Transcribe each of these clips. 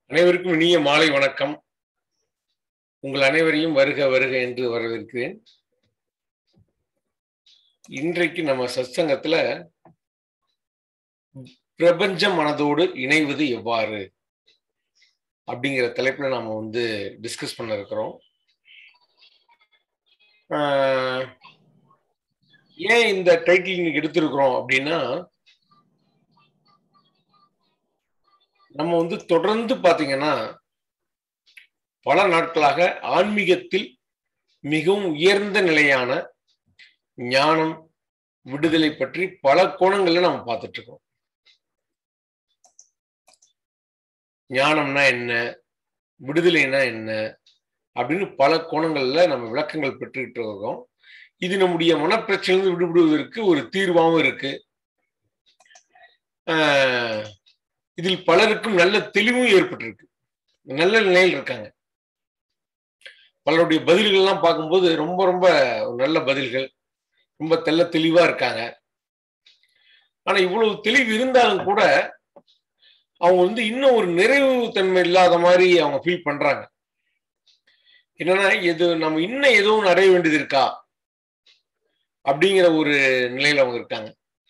அனைவருக்கும் இனிய மாலை வணக்கம் உங்கள் அனைவரையும் வருக வருக என்று வரவேற்கிறேன் இன்றைக்கு நம்ம சத்சங்கத்துல பிரபஞ்ச மனதோடு இணைவது எவ்வாறு அப்படிங்கிற தலைப்புல நாம வந்து டிஸ்கஸ் பண்ண இருக்கிறோம் ஆஹ், ஏன் இந்த டைட்டில் இன்னைக்கு எடுத்திருக்கிறோம் அப்படின்னா நம்ம வந்து தொடர்ந்து பாத்தீங்கன்னா பல நாட்களாக ஆன்மீகத்தில் மிகவும் உயர்ந்த நிலையான ஞானம் விடுதலை பற்றி பல கோணங்கள்ல நம்ம பார்த்துட்டு இருக்கோம் ஞானம்னா என்ன விடுதலைனா என்ன அப்படின்னு பல கோணங்கள்ல நம்ம விளக்கங்கள் பெற்றுக்கிட்டு இருக்கோம் இது நம்முடைய மனப்பிரச்சனையிலிருந்து விடுபடுவதற்கு ஒரு தீர்வாகவும் இருக்கு ஆஹ் இதில் பலருக்கும் நல்ல தெளிவும் ஏற்பட்டிருக்கு நல்ல நிலையில் இருக்காங்க பலருடைய பதில்கள் எல்லாம் பார்க்கும்போது ரொம்ப ரொம்ப நல்ல பதில்கள் ரொம்ப தெள்ள தெளிவா இருக்காங்க ஆனா இவ்வளவு தெளிவு இருந்தாலும் கூட அவங்க வந்து இன்னும் ஒரு நிறைவு தன்மை இல்லாத மாதிரி அவங்க ஃபீல் பண்றாங்க என்னன்னா எது நம்ம இன்னும் ஏதோ ஒன்று அடைய வேண்டியது இருக்கா அப்படிங்கிற ஒரு நிலையில அவங்க இருக்காங்க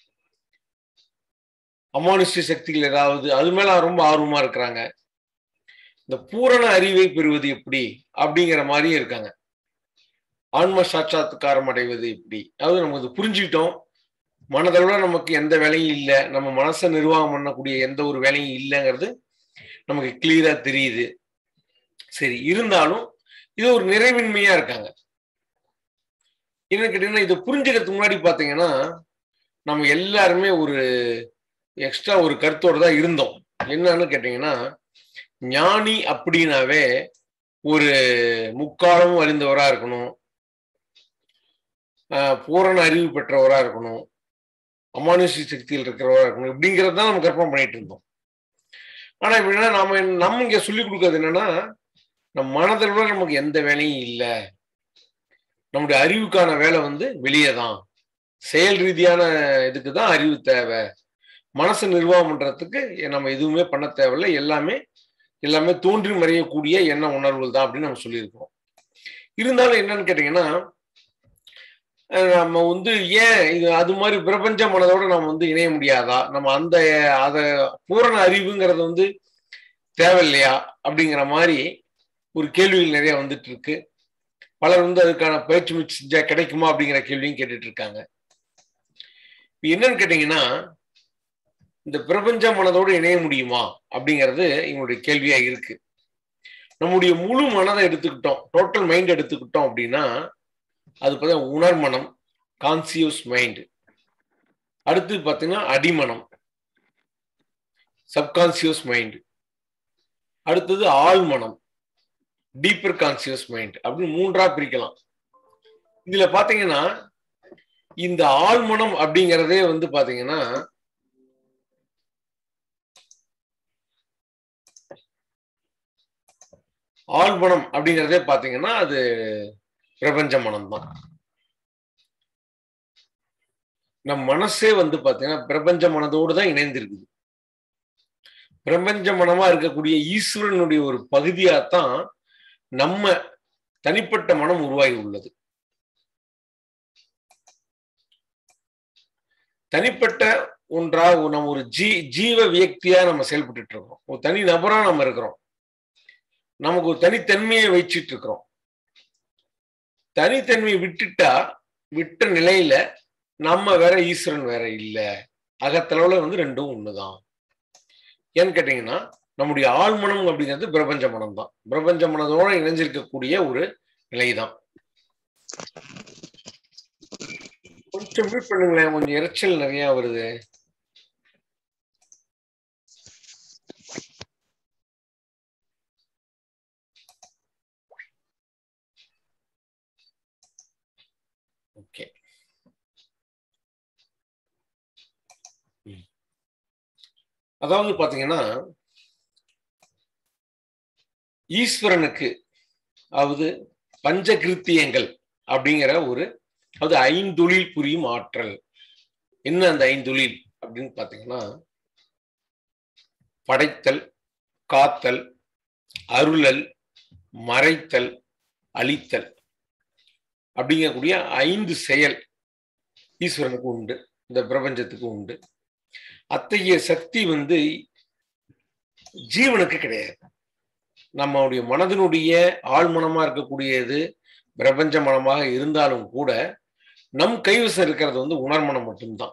அமானுஷ்ய சக்திகள் ஏதாவது அது மேல ரொம்ப ஆர்வமா இருக்கிறாங்க இந்த பூரண அறிவை பெறுவது எப்படி அப்படிங்கிற மாதிரியே இருக்காங்க ஆன்ம சாட்சாத்காரம் அடைவது எப்படி அதாவது நம்ம இது புரிஞ்சுக்கிட்டோம் மனதளவுல நமக்கு எந்த வேலையும் இல்லை நம்ம மனசை நிர்வாகம் பண்ணக்கூடிய எந்த ஒரு வேலையும் இல்லைங்கிறது நமக்கு கிளியரா தெரியுது சரி இருந்தாலும் இது ஒரு நிறைவின்மையா இருக்காங்க என்ன கேட்டீங்கன்னா இதை புரிஞ்சுக்கிறதுக்கு முன்னாடி பாத்தீங்கன்னா நம்ம எல்லாருமே ஒரு எக்ஸ்ட்ரா ஒரு கருத்தோட தான் இருந்தோம் என்னன்னு கேட்டீங்கன்னா ஞானி அப்படின்னாவே ஒரு முக்காலமும் அறிந்தவரா இருக்கணும் ஆஹ் பூரண அறிவு பெற்றவரா இருக்கணும் அமானுஷ்ய சக்தியில் இருக்கிறவரா இருக்கணும் இப்படிங்கிறது தான் நம்ம கற்பனை பண்ணிட்டு இருந்தோம் ஆனா இப்படின்னா நாம நம்ம இங்க சொல்லி கொடுக்கறது என்னன்னா நம்ம மனதளவுல நமக்கு எந்த வேலையும் இல்லை நம்முடைய அறிவுக்கான வேலை வந்து வெளியே தான் செயல் ரீதியான இதுக்கு தான் அறிவு தேவை மனசை நிர்வாகம் பண்றதுக்கு நம்ம எதுவுமே பண்ண தேவையில்லை எல்லாமே எல்லாமே தோன்றி மறையக்கூடிய எண்ண உணர்வுகள் தான் அப்படின்னு நம்ம சொல்லியிருக்கோம் இருந்தாலும் என்னன்னு கேட்டீங்கன்னா அஹ் நம்ம வந்து ஏன் இது அது மாதிரி பிரபஞ்ச மனதோட நம்ம வந்து இணைய முடியாதா நம்ம அந்த அத பூரண அறிவுங்கிறது வந்து தேவையில்லையா அப்படிங்கிற மாதிரி ஒரு கேள்விகள் நிறைய வந்துட்டு இருக்கு பலர் வந்து அதுக்கான பயிற்சி முயற்சி செஞ்சா கிடைக்குமா அப்படிங்கிற கேள்வியும் கேட்டுட்டு இருக்காங்க இப்ப என்னன்னு கேட்டீங்கன்னா இந்த பிரபஞ்ச மனதோடு இணைய முடியுமா அப்படிங்கிறது எங்களுடைய கேள்வியா இருக்கு நம்முடைய முழு மனதை எடுத்துக்கிட்டோம் டோட்டல் மைண்ட் எடுத்துக்கிட்டோம் அப்படின்னா அது பார்த்தீங்கன்னா உணர்மனம் கான்சியஸ் மைண்ட் அடுத்து பார்த்தீங்கன்னா அடிமனம் சப்கான்சியஸ் மைண்ட் அடுத்தது ஆழ்மனம் டீப்பர் கான்சியஸ் மைண்ட் அப்படின்னு மூன்றா பிரிக்கலாம் இதுல பாத்தீங்கன்னா இந்த ஆழ்மனம் அப்படிங்கிறதே வந்து பாத்தீங்கன்னா ஆழ்மனம் அப்படிங்கிறதே பாத்தீங்கன்னா அது பிரபஞ்ச மனம் தான் நம் மனசே வந்து பாத்தீங்கன்னா பிரபஞ்ச மனதோடு தான் இணைந்திருக்குது பிரபஞ்ச மனமா இருக்கக்கூடிய ஈஸ்வரனுடைய ஒரு பகுதியாத்தான் நம்ம தனிப்பட்ட மனம் உருவாகி உள்ளது தனிப்பட்ட ஒன்றா நம்ம ஒரு ஜீ ஜீவ வியக்தியா நம்ம செயல்பட்டு இருக்கோம் ஒரு தனி நபரா நம்ம இருக்கிறோம் நமக்கு ஒரு தனித்தன்மையை வச்சிட்டு இருக்கிறோம் தனித்தன்மையை விட்டுட்டா விட்ட நிலையில நம்ம வேற ஈஸ்வரன் வேற இல்ல அகத்தளவுல வந்து ரெண்டும் ஒண்ணுதான் ஏன்னு கேட்டீங்கன்னா நம்முடைய ஆழ்மனம் அப்படிங்கிறது பிரபஞ்ச மனம் தான் பிரபஞ்ச மனதோட இணைஞ்சிருக்கக்கூடிய ஒரு நிலைதான் கொஞ்சம் மியூட் பண்ணுங்களேன் கொஞ்சம் இறைச்சல் நிறைய வருது ஓகே அதாவது பாத்தீங்கன்னா ஈஸ்வரனுக்கு அதாவது பஞ்சகிருத்தியங்கள் அப்படிங்கிற ஒரு அது ஐந்தொழில் புரியும் ஆற்றல் என்ன அந்த ஐந்தொழில் அப்படின்னு பாத்தீங்கன்னா படைத்தல் காத்தல் அருளல் மறைத்தல் அழித்தல் அப்படிங்கக்கூடிய ஐந்து செயல் ஈஸ்வரனுக்கு உண்டு இந்த பிரபஞ்சத்துக்கு உண்டு அத்தகைய சக்தி வந்து ஜீவனுக்கு கிடையாது நம்மளுடைய மனதினுடைய ஆழ்மனமா இருக்கக்கூடியது பிரபஞ்ச மனமாக இருந்தாலும் கூட நம் கைவசம் இருக்கிறது வந்து உணர்மனம் மட்டும்தான்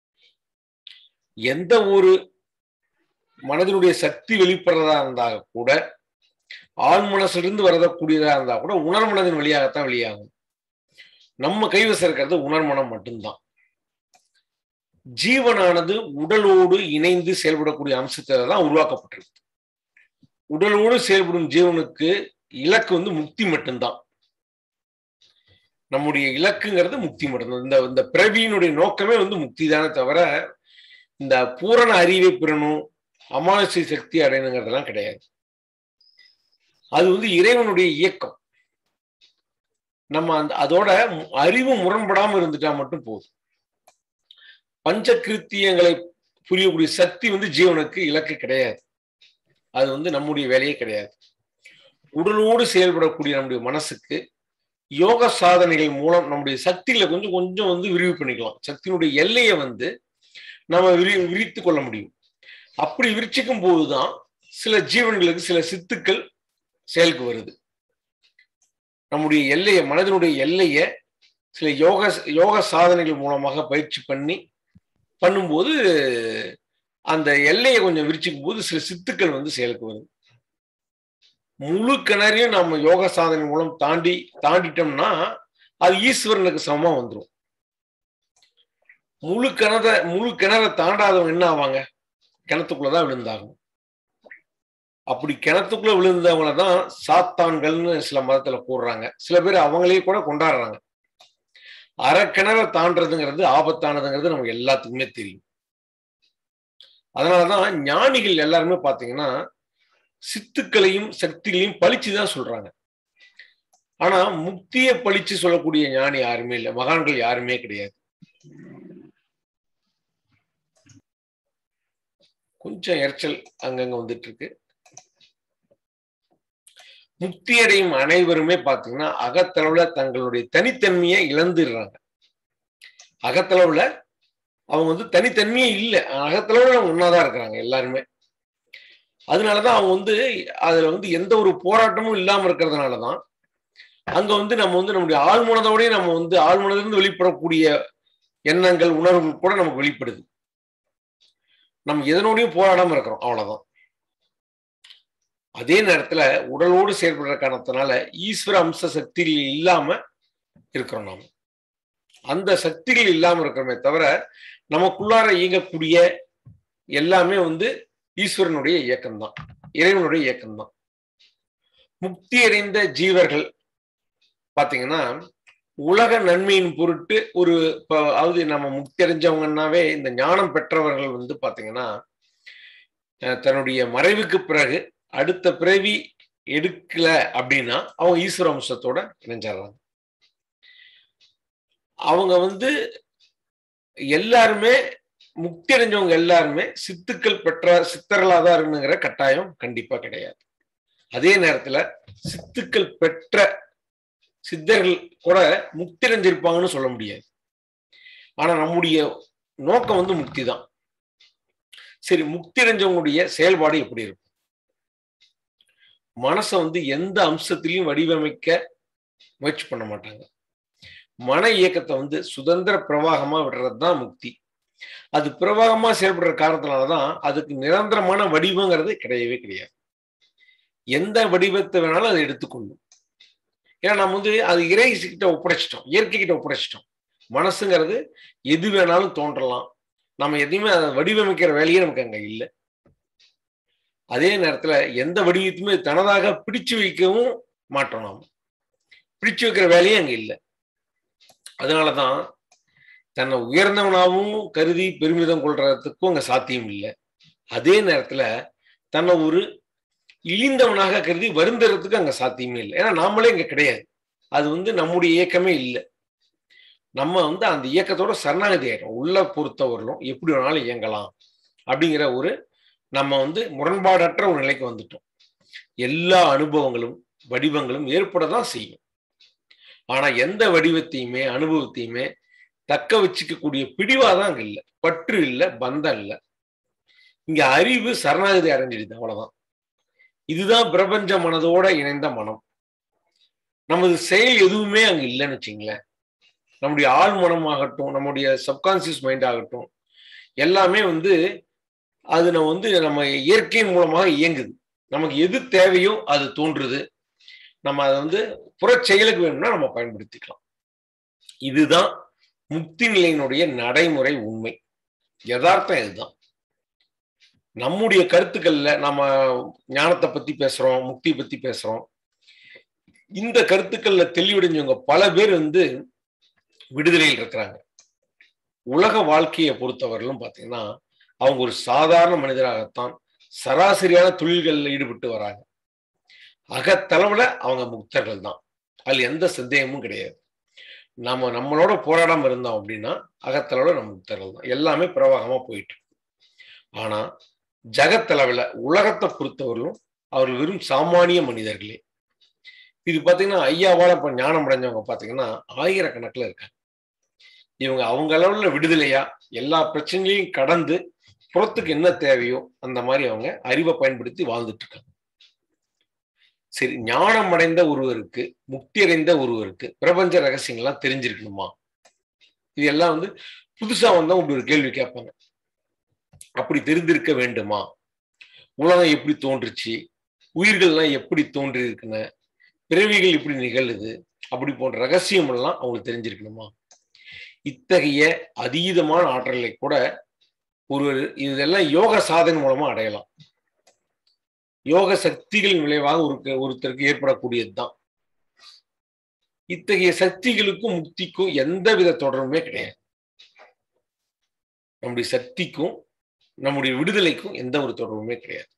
எந்த ஒரு மனதினுடைய சக்தி வெளிப்படுறதா இருந்தா கூட ஆழ்மனசிலிருந்து வரக்கூடியதா இருந்தா கூட உணர்மனதின் வழியாகத்தான் வெளியாகும் நம்ம கைவசம் இருக்கிறது உணர்மனம் மட்டும்தான் ஜீவனானது உடலோடு இணைந்து செயல்படக்கூடிய அம்சத்தில தான் உருவாக்கப்பட்டிருக்கு உடலோடு செயல்படும் ஜீவனுக்கு இலக்கு வந்து முக்தி மட்டும்தான் நம்முடைய இலக்குங்கிறது முக்தி மட்டும்தான் இந்த இந்த பிறவியினுடைய நோக்கமே வந்து முக்தி தானே தவிர இந்த பூரண அறிவை பெறணும் அமானுஷ சக்தி அடையணுங்கிறதெல்லாம் கிடையாது அது வந்து இறைவனுடைய இயக்கம் நம்ம அந்த அதோட அறிவு முரண்படாம இருந்துட்டா மட்டும் போதும் பஞ்ச கிருத்தியங்களை புரியக்கூடிய சக்தி வந்து ஜீவனுக்கு இலக்கு கிடையாது அது வந்து நம்முடைய வேலையே கிடையாது உடலோடு செயல்படக்கூடிய நம்முடைய மனசுக்கு யோக சாதனைகள் மூலம் நம்முடைய சக்திகளை கொஞ்சம் கொஞ்சம் வந்து விரிவு பண்ணிக்கலாம் சக்தியினுடைய எல்லையை வந்து நம்ம விரி விரித்து கொள்ள முடியும் அப்படி விரிச்சிக்கும் போதுதான் சில ஜீவன்களுக்கு சில சித்துக்கள் செயலுக்கு வருது நம்முடைய எல்லையை மனதினுடைய எல்லையை சில யோக யோக சாதனைகள் மூலமாக பயிற்சி பண்ணி பண்ணும்போது அந்த எல்லையை கொஞ்சம் விரிச்சிக்கும் போது சில சித்துக்கள் வந்து செயலுக்கு வருது முழு கிணறையும் நம்ம யோக சாதனை மூலம் தாண்டி தாண்டிட்டோம்னா அது ஈஸ்வரனுக்கு சமமா வந்துடும் முழு கிணற முழு கிணற தாண்டாதவங்க என்ன ஆவாங்க கிணத்துக்குள்ளதான் விழுந்தாகும் அப்படி கிணத்துக்குள்ள விழுந்தவங்கள தான் சாத்தான்கள்னு சில மதத்துல கூறுறாங்க சில பேர் அவங்களே கூட கொண்டாடுறாங்க அரை கிணற தாண்டதுங்கிறது ஆபத்தானதுங்கிறது நமக்கு எல்லாத்துக்குமே தெரியும் அதனாலதான் ஞானிகள் எல்லாருமே பாத்தீங்கன்னா சித்துக்களையும் சக்திகளையும் பழிச்சுதான் சொல்றாங்க ஆனா முக்தியை பழிச்சு சொல்லக்கூடிய ஞானி யாருமே இல்லை மகான்கள் யாருமே கிடையாது கொஞ்சம் எரிச்சல் அங்கங்க வந்துட்டு இருக்கு முக்தி அடையும் அனைவருமே பாத்தீங்கன்னா அகத்தளவுல தங்களுடைய தனித்தன்மையை இழந்துடுறாங்க அகத்தளவுல அவங்க வந்து தனித்தன்மையே இல்லை அகத்தளவுல அவங்க ஒன்னாதான் இருக்கிறாங்க எல்லாருமே அதனாலதான் அவங்க வந்து அதுல வந்து எந்த ஒரு போராட்டமும் இல்லாம இருக்கிறதுனாலதான் அங்க வந்து நம்ம வந்து நம்முடைய ஆழ்மனதோடய நம்ம வந்து ஆழ்மனதிலிருந்து வெளிப்படக்கூடிய எண்ணங்கள் உணர்வுகள் கூட நமக்கு வெளிப்படுது நம்ம எதனோடையும் போராடாம இருக்கிறோம் அவ்வளவுதான் அதே நேரத்துல உடலோடு செயல்படுற காரணத்தினால ஈஸ்வர அம்ச சக்திகள் இல்லாம இருக்கிறோம் நாம அந்த சக்திகள் இல்லாம இருக்கிறோமே தவிர நமக்குள்ளார இயங்கக்கூடிய எல்லாமே வந்து ஈஸ்வரனுடைய இயக்கம்தான் இறைவனுடைய இயக்கம்தான் முக்தி அடைந்த ஜீவர்கள் பாத்தீங்கன்னா உலக நன்மையின் பொருட்டு ஒரு அதாவது நம்ம முக்தி அடைஞ்சவங்கன்னாவே இந்த ஞானம் பெற்றவர்கள் வந்து பாத்தீங்கன்னா தன்னுடைய மறைவுக்கு பிறகு அடுத்த பிறவி எடுக்கல அப்படின்னா அவங்க ஈஸ்வர அம்சத்தோட இணைஞ்சிடுறாங்க அவங்க வந்து எல்லாருமே முக்தி அடைஞ்சவங்க எல்லாருமே சித்துக்கள் பெற்ற சித்தர்களாக தான் இருக்கணுங்கிற கட்டாயம் கண்டிப்பா கிடையாது அதே நேரத்துல சித்துக்கள் பெற்ற சித்தர்கள் கூட முக்தி அடைஞ்சிருப்பாங்கன்னு சொல்ல முடியாது ஆனா நம்முடைய நோக்கம் வந்து முக்தி தான் சரி முக்தி அடைஞ்சவங்களுடைய செயல்பாடு எப்படி இருக்கும் மனசை வந்து எந்த அம்சத்திலையும் வடிவமைக்க முயற்சி பண்ண மாட்டாங்க மன இயக்கத்தை வந்து சுதந்திர பிரவாகமா விடுறது தான் முக்தி அது பிரவாகமா செயல்படுற காரணத்தினாலதான் அதுக்கு நிரந்தரமான வடிவங்கிறது கிடையவே கிடையாது எந்த வடிவத்தை வேணாலும் அதை எடுத்துக்கொள்ளும் ஏன்னா நம்ம வந்து அது இறை கிட்ட ஒப்படைச்சிட்டோம் இயற்கை கிட்ட ஒப்படைச்சிட்டோம் மனசுங்கிறது எது வேணாலும் தோன்றலாம் நம்ம எதையுமே அதை வடிவமைக்கிற வேலையே நமக்கு அங்க இல்லை அதே நேரத்துல எந்த வடிவத்தையுமே தனதாக பிடிச்சு வைக்கவும் மாட்டோம் நாம் பிடிச்சு வைக்கிற வேலையே அங்க இல்லை அதனாலதான் தன்னை உயர்ந்தவனாகவும் கருதி பெருமிதம் கொள்றதுக்கும் அங்க சாத்தியம் இல்லை அதே நேரத்துல தன்னை ஒரு இழிந்தவனாக கருதி வருந்துறதுக்கு அங்க சாத்தியமே இல்லை ஏன்னா நாமளே இங்க கிடையாது அது வந்து நம்முடைய இயக்கமே இல்லை நம்ம வந்து அந்த இயக்கத்தோட சரணாகதி ஆயிடும் உள்ள பொறுத்தவரையிலும் எப்படி வேணாலும் இயங்கலாம் அப்படிங்கிற ஒரு நம்ம வந்து முரண்பாடற்ற ஒரு நிலைக்கு வந்துட்டோம் எல்லா அனுபவங்களும் வடிவங்களும் ஏற்படதான் செய்யும் ஆனா எந்த வடிவத்தையுமே அனுபவத்தையுமே தக்க வச்சுக்கக்கூடிய பிடிவாதான் அங்க இல்லை பற்று இல்லை பந்தம் இல்லை இங்க அறிவு சரணாகதி அடைஞ்சிடுது அவ்வளவுதான் இதுதான் பிரபஞ்ச மனதோட இணைந்த மனம் நமது செயல் எதுவுமே அங்க இல்லைன்னு வச்சுங்களேன் நம்முடைய ஆள் மனம் ஆகட்டும் நம்முடைய சப்கான்சியஸ் மைண்ட் ஆகட்டும் எல்லாமே வந்து அது நம்ம வந்து நம்ம இயற்கையின் மூலமாக இயங்குது நமக்கு எது தேவையோ அது தோன்றுது நம்ம அதை வந்து புற செயலுக்கு வேணும்னா நம்ம பயன்படுத்திக்கலாம் இதுதான் முக்தி நிலையினுடைய நடைமுறை உண்மை யதார்த்தம் இதுதான் நம்முடைய கருத்துக்கள்ல நம்ம ஞானத்தை பத்தி பேசுறோம் முக்தி பத்தி பேசுறோம் இந்த கருத்துக்கள்ல தெளிவடைஞ்சவங்க பல பேர் வந்து விடுதலையில் இருக்கிறாங்க உலக வாழ்க்கையை பொறுத்தவரையிலும் பாத்தீங்கன்னா அவங்க ஒரு சாதாரண மனிதராகத்தான் சராசரியான தொழில்களில் ஈடுபட்டு வராங்க அகத்தளவுல அவங்க முக்தர்கள் தான் அதுல எந்த சந்தேகமும் கிடையாது நம்ம நம்மளோட போராடாம இருந்தோம் அப்படின்னா அகத்தளவுல நம்ம முக்தர்கள் தான் எல்லாமே பிரவாகமா போயிட்டு ஆனா ஜகத்தளவுல உலகத்தை பொறுத்தவரையிலும் அவர்கள் வெறும் சாமானிய மனிதர்களே இது பாத்தீங்கன்னா ஐயாவால இப்ப ஞானம் அடைஞ்சவங்க பாத்தீங்கன்னா ஆயிரக்கணக்கில் இருக்காங்க இவங்க அவங்க அளவுல விடுதலையா எல்லா பிரச்சனையும் கடந்து புறத்துக்கு என்ன தேவையோ அந்த மாதிரி அவங்க அறிவை பயன்படுத்தி வாழ்ந்துட்டு இருக்காங்க சரி ஞானம் அடைந்த ஒருவருக்கு முக்தி அடைந்த ஒருவருக்கு பிரபஞ்ச ரகசியங்கள்லாம் தெரிஞ்சிருக்கணுமா இது எல்லாம் வந்து புதுசா வந்தா இப்படி ஒரு கேள்வி கேட்பாங்க அப்படி தெரிந்திருக்க வேண்டுமா உலகம் எப்படி தோன்றுச்சு உயிர்கள்லாம் எப்படி தோன்றி இருக்குன்னு பிறவிகள் எப்படி நிகழுது அப்படி போன்ற ரகசியம் எல்லாம் அவங்களுக்கு தெரிஞ்சிருக்கணுமா இத்தகைய அதீதமான ஆற்றலை கூட ஒருவர் இதெல்லாம் யோக சாதனை மூலமா அடையலாம் யோக சக்திகளின் விளைவாக ஒரு ஒருத்தருக்கு ஏற்படக்கூடியது தான் இத்தகைய சக்திகளுக்கும் முக்திக்கும் எந்தவித தொடர்புமே கிடையாது நம்முடைய சக்திக்கும் நம்முடைய விடுதலைக்கும் எந்த ஒரு தொடர்புமே கிடையாது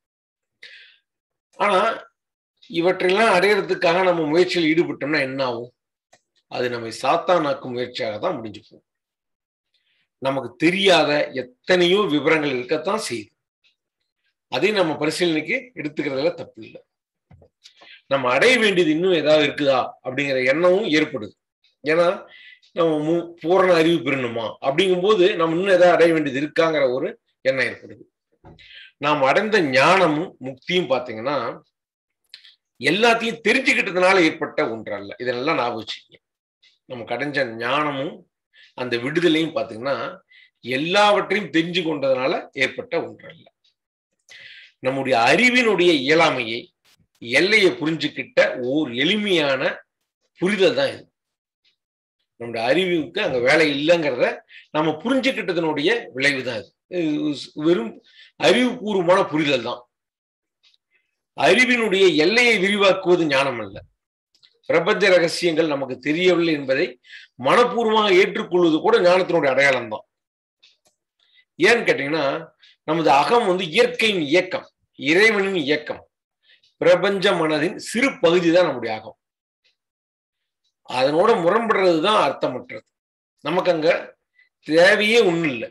ஆனா இவற்றெல்லாம் அடையிறதுக்காக நம்ம முயற்சியில் ஈடுபட்டோம்னா என்ன ஆகும் அது நம்மை சாத்தானாக்கும் முயற்சியாக தான் முடிஞ்சு போகும் நமக்கு தெரியாத எத்தனையோ விவரங்கள் இருக்கத்தான் செய்யுது அதையும் நம்ம பரிசீலனைக்கு எடுத்துக்கிறதுல தப்பு இல்லை நம்ம அடைய வேண்டியது இன்னும் ஏதாவது இருக்குதா அப்படிங்கிற எண்ணமும் ஏற்படுது ஏன்னா நம்ம பூரண அறிவு பெறணுமா அப்படிங்கும்போது நம்ம இன்னும் ஏதாவது அடைய வேண்டியது இருக்காங்கிற ஒரு எண்ணம் ஏற்படுது நாம் அடைந்த ஞானமும் முக்தியும் பார்த்தீங்கன்னா எல்லாத்தையும் தெரிஞ்சுக்கிட்டதுனால ஏற்பட்ட ஒன்றல்ல இதெல்லாம் ஞாபகம் வச்சுக்கீங்க நமக்கு அடைஞ்ச ஞானமும் அந்த விடுதலையும் பார்த்தீங்கன்னா எல்லாவற்றையும் தெரிஞ்சு கொண்டதுனால ஏற்பட்ட ஒன்றல்ல நம்முடைய அறிவினுடைய இயலாமையை எல்லையை புரிஞ்சுக்கிட்ட ஓர் எளிமையான புரிதல் தான் இது நம்முடைய அறிவுக்கு அங்க வேலை இல்லைங்கிறத நம்ம புரிஞ்சுக்கிட்டதனுடைய விளைவு தான் இது வெறும் அறிவுபூர்வமான புரிதல் தான் அறிவினுடைய எல்லையை விரிவாக்குவது ஞானம் அல்ல பிரபஞ்ச ரகசியங்கள் நமக்கு தெரியவில்லை என்பதை மனப்பூர்வமாக ஏற்றுக்கொள்வது கூட ஞானத்தினுடைய அடையாளம் தான் ஏன்னு கேட்டீங்கன்னா நமது அகம் வந்து இயற்கையின் இயக்கம் இறைவனின் இயக்கம் பிரபஞ்ச மனதின் சிறு பகுதி தான் நம்முடைய அகம் அதனோட முரண்படுறது தான் அர்த்தமற்றது நமக்கு அங்க தேவையே ஒண்ணும் இல்லை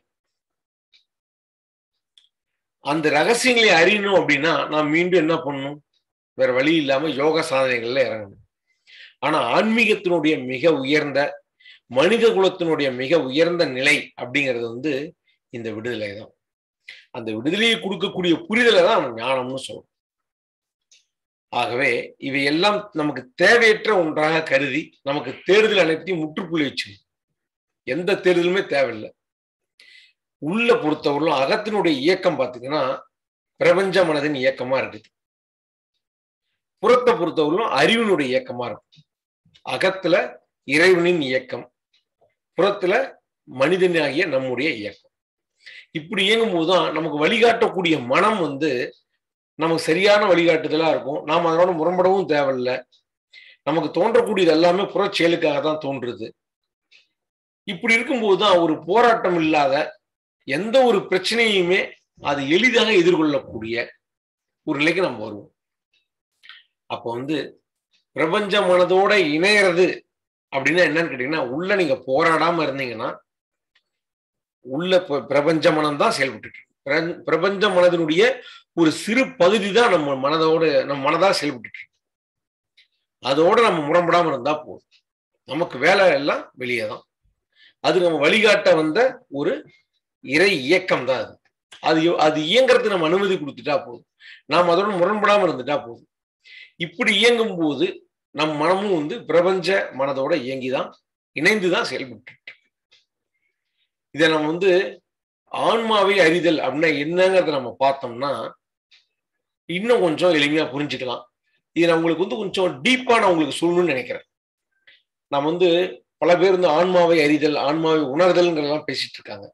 அந்த ரகசியங்களை அறியணும் அப்படின்னா நாம் மீண்டும் என்ன பண்ணணும் வேற வழி இல்லாம யோக சாதனைகள்ல இறங்கணும் ஆனா ஆன்மீகத்தினுடைய மிக உயர்ந்த மனித குலத்தினுடைய மிக உயர்ந்த நிலை அப்படிங்கிறது வந்து இந்த விடுதலை தான் அந்த விடுதலையை கொடுக்கக்கூடிய புரிதலை தான் ஞானம்னு சொல்றோம் ஆகவே இவையெல்லாம் நமக்கு தேவையற்ற ஒன்றாக கருதி நமக்கு தேர்தல் அனைத்தையும் முற்றுப்புள்ளி வச்சு எந்த தேர்தலுமே தேவையில்லை உள்ள பொறுத்தவரையிலும் அகத்தினுடைய இயக்கம் பார்த்தீங்கன்னா பிரபஞ்ச மனதின் இயக்கமா இருக்குது புறத்தை பொறுத்தவரையிலும் அறிவினுடைய இயக்கமா இருக்கும் அகத்துல இறைவனின் இயக்கம் புறத்துல மனிதனாகிய நம்முடைய இயக்கம் இப்படி இயங்கும் போதுதான் நமக்கு வழிகாட்டக்கூடிய மனம் வந்து நமக்கு சரியான வழிகாட்டுதலா இருக்கும் நாம் அதனோட முரண்படவும் தேவையில்லை நமக்கு தோன்றக்கூடியது எல்லாமே புற செயலுக்காக தான் தோன்றுது இப்படி இருக்கும்போது தான் ஒரு போராட்டம் இல்லாத எந்த ஒரு பிரச்சனையுமே அது எளிதாக எதிர்கொள்ளக்கூடிய ஒரு நிலைக்கு நம்ம வருவோம் அப்போ வந்து பிரபஞ்ச மனதோட இணையறது அப்படின்னா என்னன்னு கேட்டீங்கன்னா உள்ள நீங்க போராடாம இருந்தீங்கன்னா உள்ள பிரபஞ்ச மனம் தான் செயல்பட்டு பிர- பிரபஞ்ச மனதினுடைய ஒரு சிறு பகுதி தான் நம்ம மனதோட நம்ம மனதா செயல்பட்டு இருக்கு. அதோட நம்ம முரண்படாம இருந்தா போதும் நமக்கு வேலை எல்லாம் வெளியே தான் அது நம்ம வழிகாட்ட வந்த ஒரு இறை இயக்கம் தான் அது அது எ- அது இயங்குறதுக்கு நம்ம அனுமதி கொடுத்துட்டா போதும் நாம் அதோட முரண்படாம இருந்துட்டா போதும் இப்படி இயங்கும் போது நம் மனமும் வந்து பிரபஞ்ச மனதோட இயங்கிதான் இணைந்துதான் செயல்பட்டு இருக்கு. இதை நம்ம வந்து ஆன்மாவை அறிதல் அப்படின்னா என்னங்கிறத நம்ம பார்த்தோம்னா இன்னும் கொஞ்சம் எளிமையா புரிஞ்சுக்கலாம் இது நான் உங்களுக்கு வந்து கொஞ்சம் டீப்பா நான் உங்களுக்கு சொல்லணும்னு நினைக்கிறேன் நம்ம வந்து பல பேர் வந்து ஆன்மாவை அறிதல் ஆன்மாவை உணர்தல்ங்கிறதெல்லாம் பேசிட்டு இருக்காங்க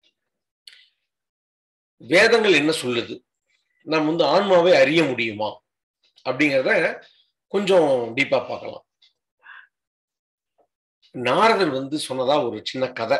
வேதங்கள் என்ன சொல்லுது நம்ம வந்து ஆன்மாவை அறிய முடியுமா அப்படிங்கிறத கொஞ்சம் டீப்பா பார்க்கலாம் நாரதர் வந்து சொன்னதா ஒரு சின்ன கதை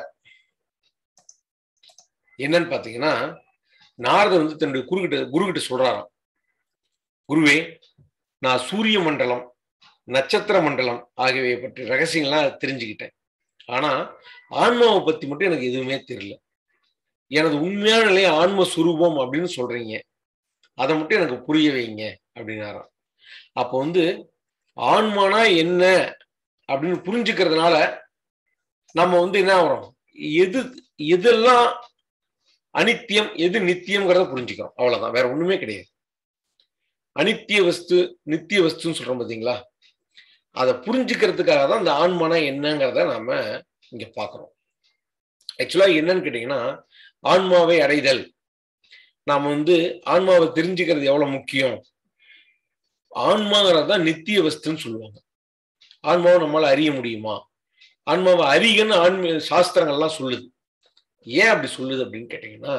என்னன்னு பாத்தீங்கன்னா நாரதர் வந்து தன்னுடைய குருகிட்ட குருகிட்ட சொல்றாராம் குருவே நான் சூரிய மண்டலம் நட்சத்திர மண்டலம் ஆகியவை பற்றி ரகசியங்கள்லாம் தெரிஞ்சுக்கிட்டேன் ஆனா ஆன்மாவை பத்தி மட்டும் எனக்கு எதுவுமே தெரியல எனது உண்மையான நிலை ஆன்ம சுரூபம் அப்படின்னு சொல்றீங்க அதை மட்டும் எனக்கு புரிய வைங்க அப்படின்னாராம் அப்போ வந்து ஆன்மானா என்ன அப்படின்னு புரிஞ்சுக்கிறதுனால நம்ம வந்து என்ன ஆகிறோம் எது எதெல்லாம் அனித்தியம் எது நித்தியம்ங்கிறத புரிஞ்சுக்கிறோம் அவ்வளவுதான் வேற ஒண்ணுமே கிடையாது அனித்திய வஸ்து நித்திய வஸ்துன்னு சொல்றோம் பாத்தீங்களா அதை புரிஞ்சுக்கிறதுக்காக தான் இந்த ஆன்மானா என்னங்கிறத நாம இங்க பாக்குறோம் ஆக்சுவலா என்னன்னு கேட்டீங்கன்னா ஆன்மாவை அடைதல் நாம வந்து ஆன்மாவை தெரிஞ்சுக்கிறது எவ்வளவு முக்கியம் ஆன்மாங்கிறது தான் நித்திய வஸ்துன்னு சொல்லுவாங்க ஆன்மாவை நம்மளால அறிய முடியுமா ஆன்மாவை அறிகன்னு ஆன்மீக சாஸ்திரங்கள்லாம் சொல்லுது ஏன் அப்படி சொல்லுது அப்படின்னு கேட்டீங்கன்னா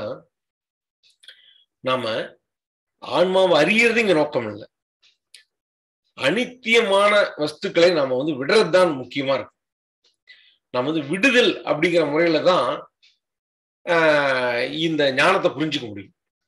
நாம ஆன்மாவை அறியறது இங்க நோக்கம் இல்லை அனித்தியமான வஸ்துக்களை நாம வந்து விடுறது தான் முக்கியமா இருக்கு நம்ம வந்து விடுதல் அப்படிங்கிற முறையில தான் ஆஹ், இந்த ஞானத்தை புரிஞ்சுக்க முடியும்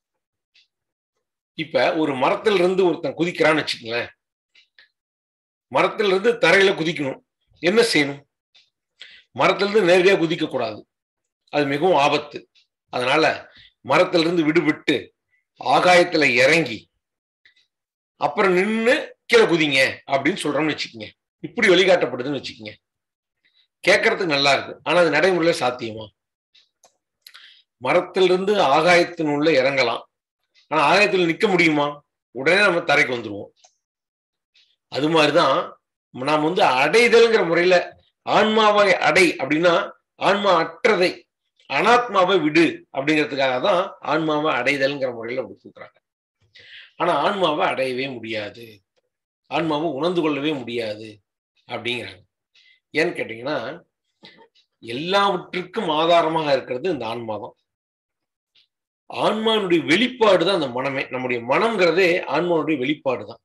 இப்ப ஒரு மரத்துல இருந்து ஒருத்தன் குதிக்கிறான்னு வச்சுக்கங்களேன் மரத்துல இருந்து தரையில குதிக்கணும் என்ன செய்யணும் மரத்துல இருந்து நேரடியா குதிக்க கூடாது அது மிகவும் ஆபத்து அதனால மரத்துல இருந்து விடுபட்டு ஆகாயத்துல இறங்கி அப்புறம் நின்னு கீழே குதிங்க அப்படின்னு சொல்றோம்னு வச்சுக்கோங்க இப்படி வழிகாட்டப்படுதுன்னு வச்சுக்கோங்க கேட்கறதுக்கு நல்லா இருக்கு ஆனா அது நடைமுறையில சாத்தியமா மரத்திலிருந்து ஆகாயத்தின் உள்ள இறங்கலாம் ஆனா ஆகாயத்துல நிக்க முடியுமா உடனே நம்ம தரைக்கு வந்துருவோம் அது மாதிரிதான் நாம் வந்து அடைதல்ங்கிற முறையில ஆன்மாவை அடை அப்படின்னா ஆன்மா அற்றதை அனாத்மாவை விடு அப்படிங்கிறதுக்காக தான் ஆன்மாவை அடைதல்ங்கிற முறையில அப்படி கொடுக்குறாங்க ஆனா ஆன்மாவை அடையவே முடியாது ஆன்மாவை உணர்ந்து கொள்ளவே முடியாது அப்படிங்கிறாங்க ஏன்னு கேட்டீங்கன்னா எல்லாவற்றுக்கும் ஆதாரமாக இருக்கிறது இந்த ஆன்மா தான் ஆன்மானுடைய வெளிப்பாடு தான் அந்த மனமே நம்முடைய மனம்ங்கிறதே ஆன்மாவுடைய வெளிப்பாடு தான்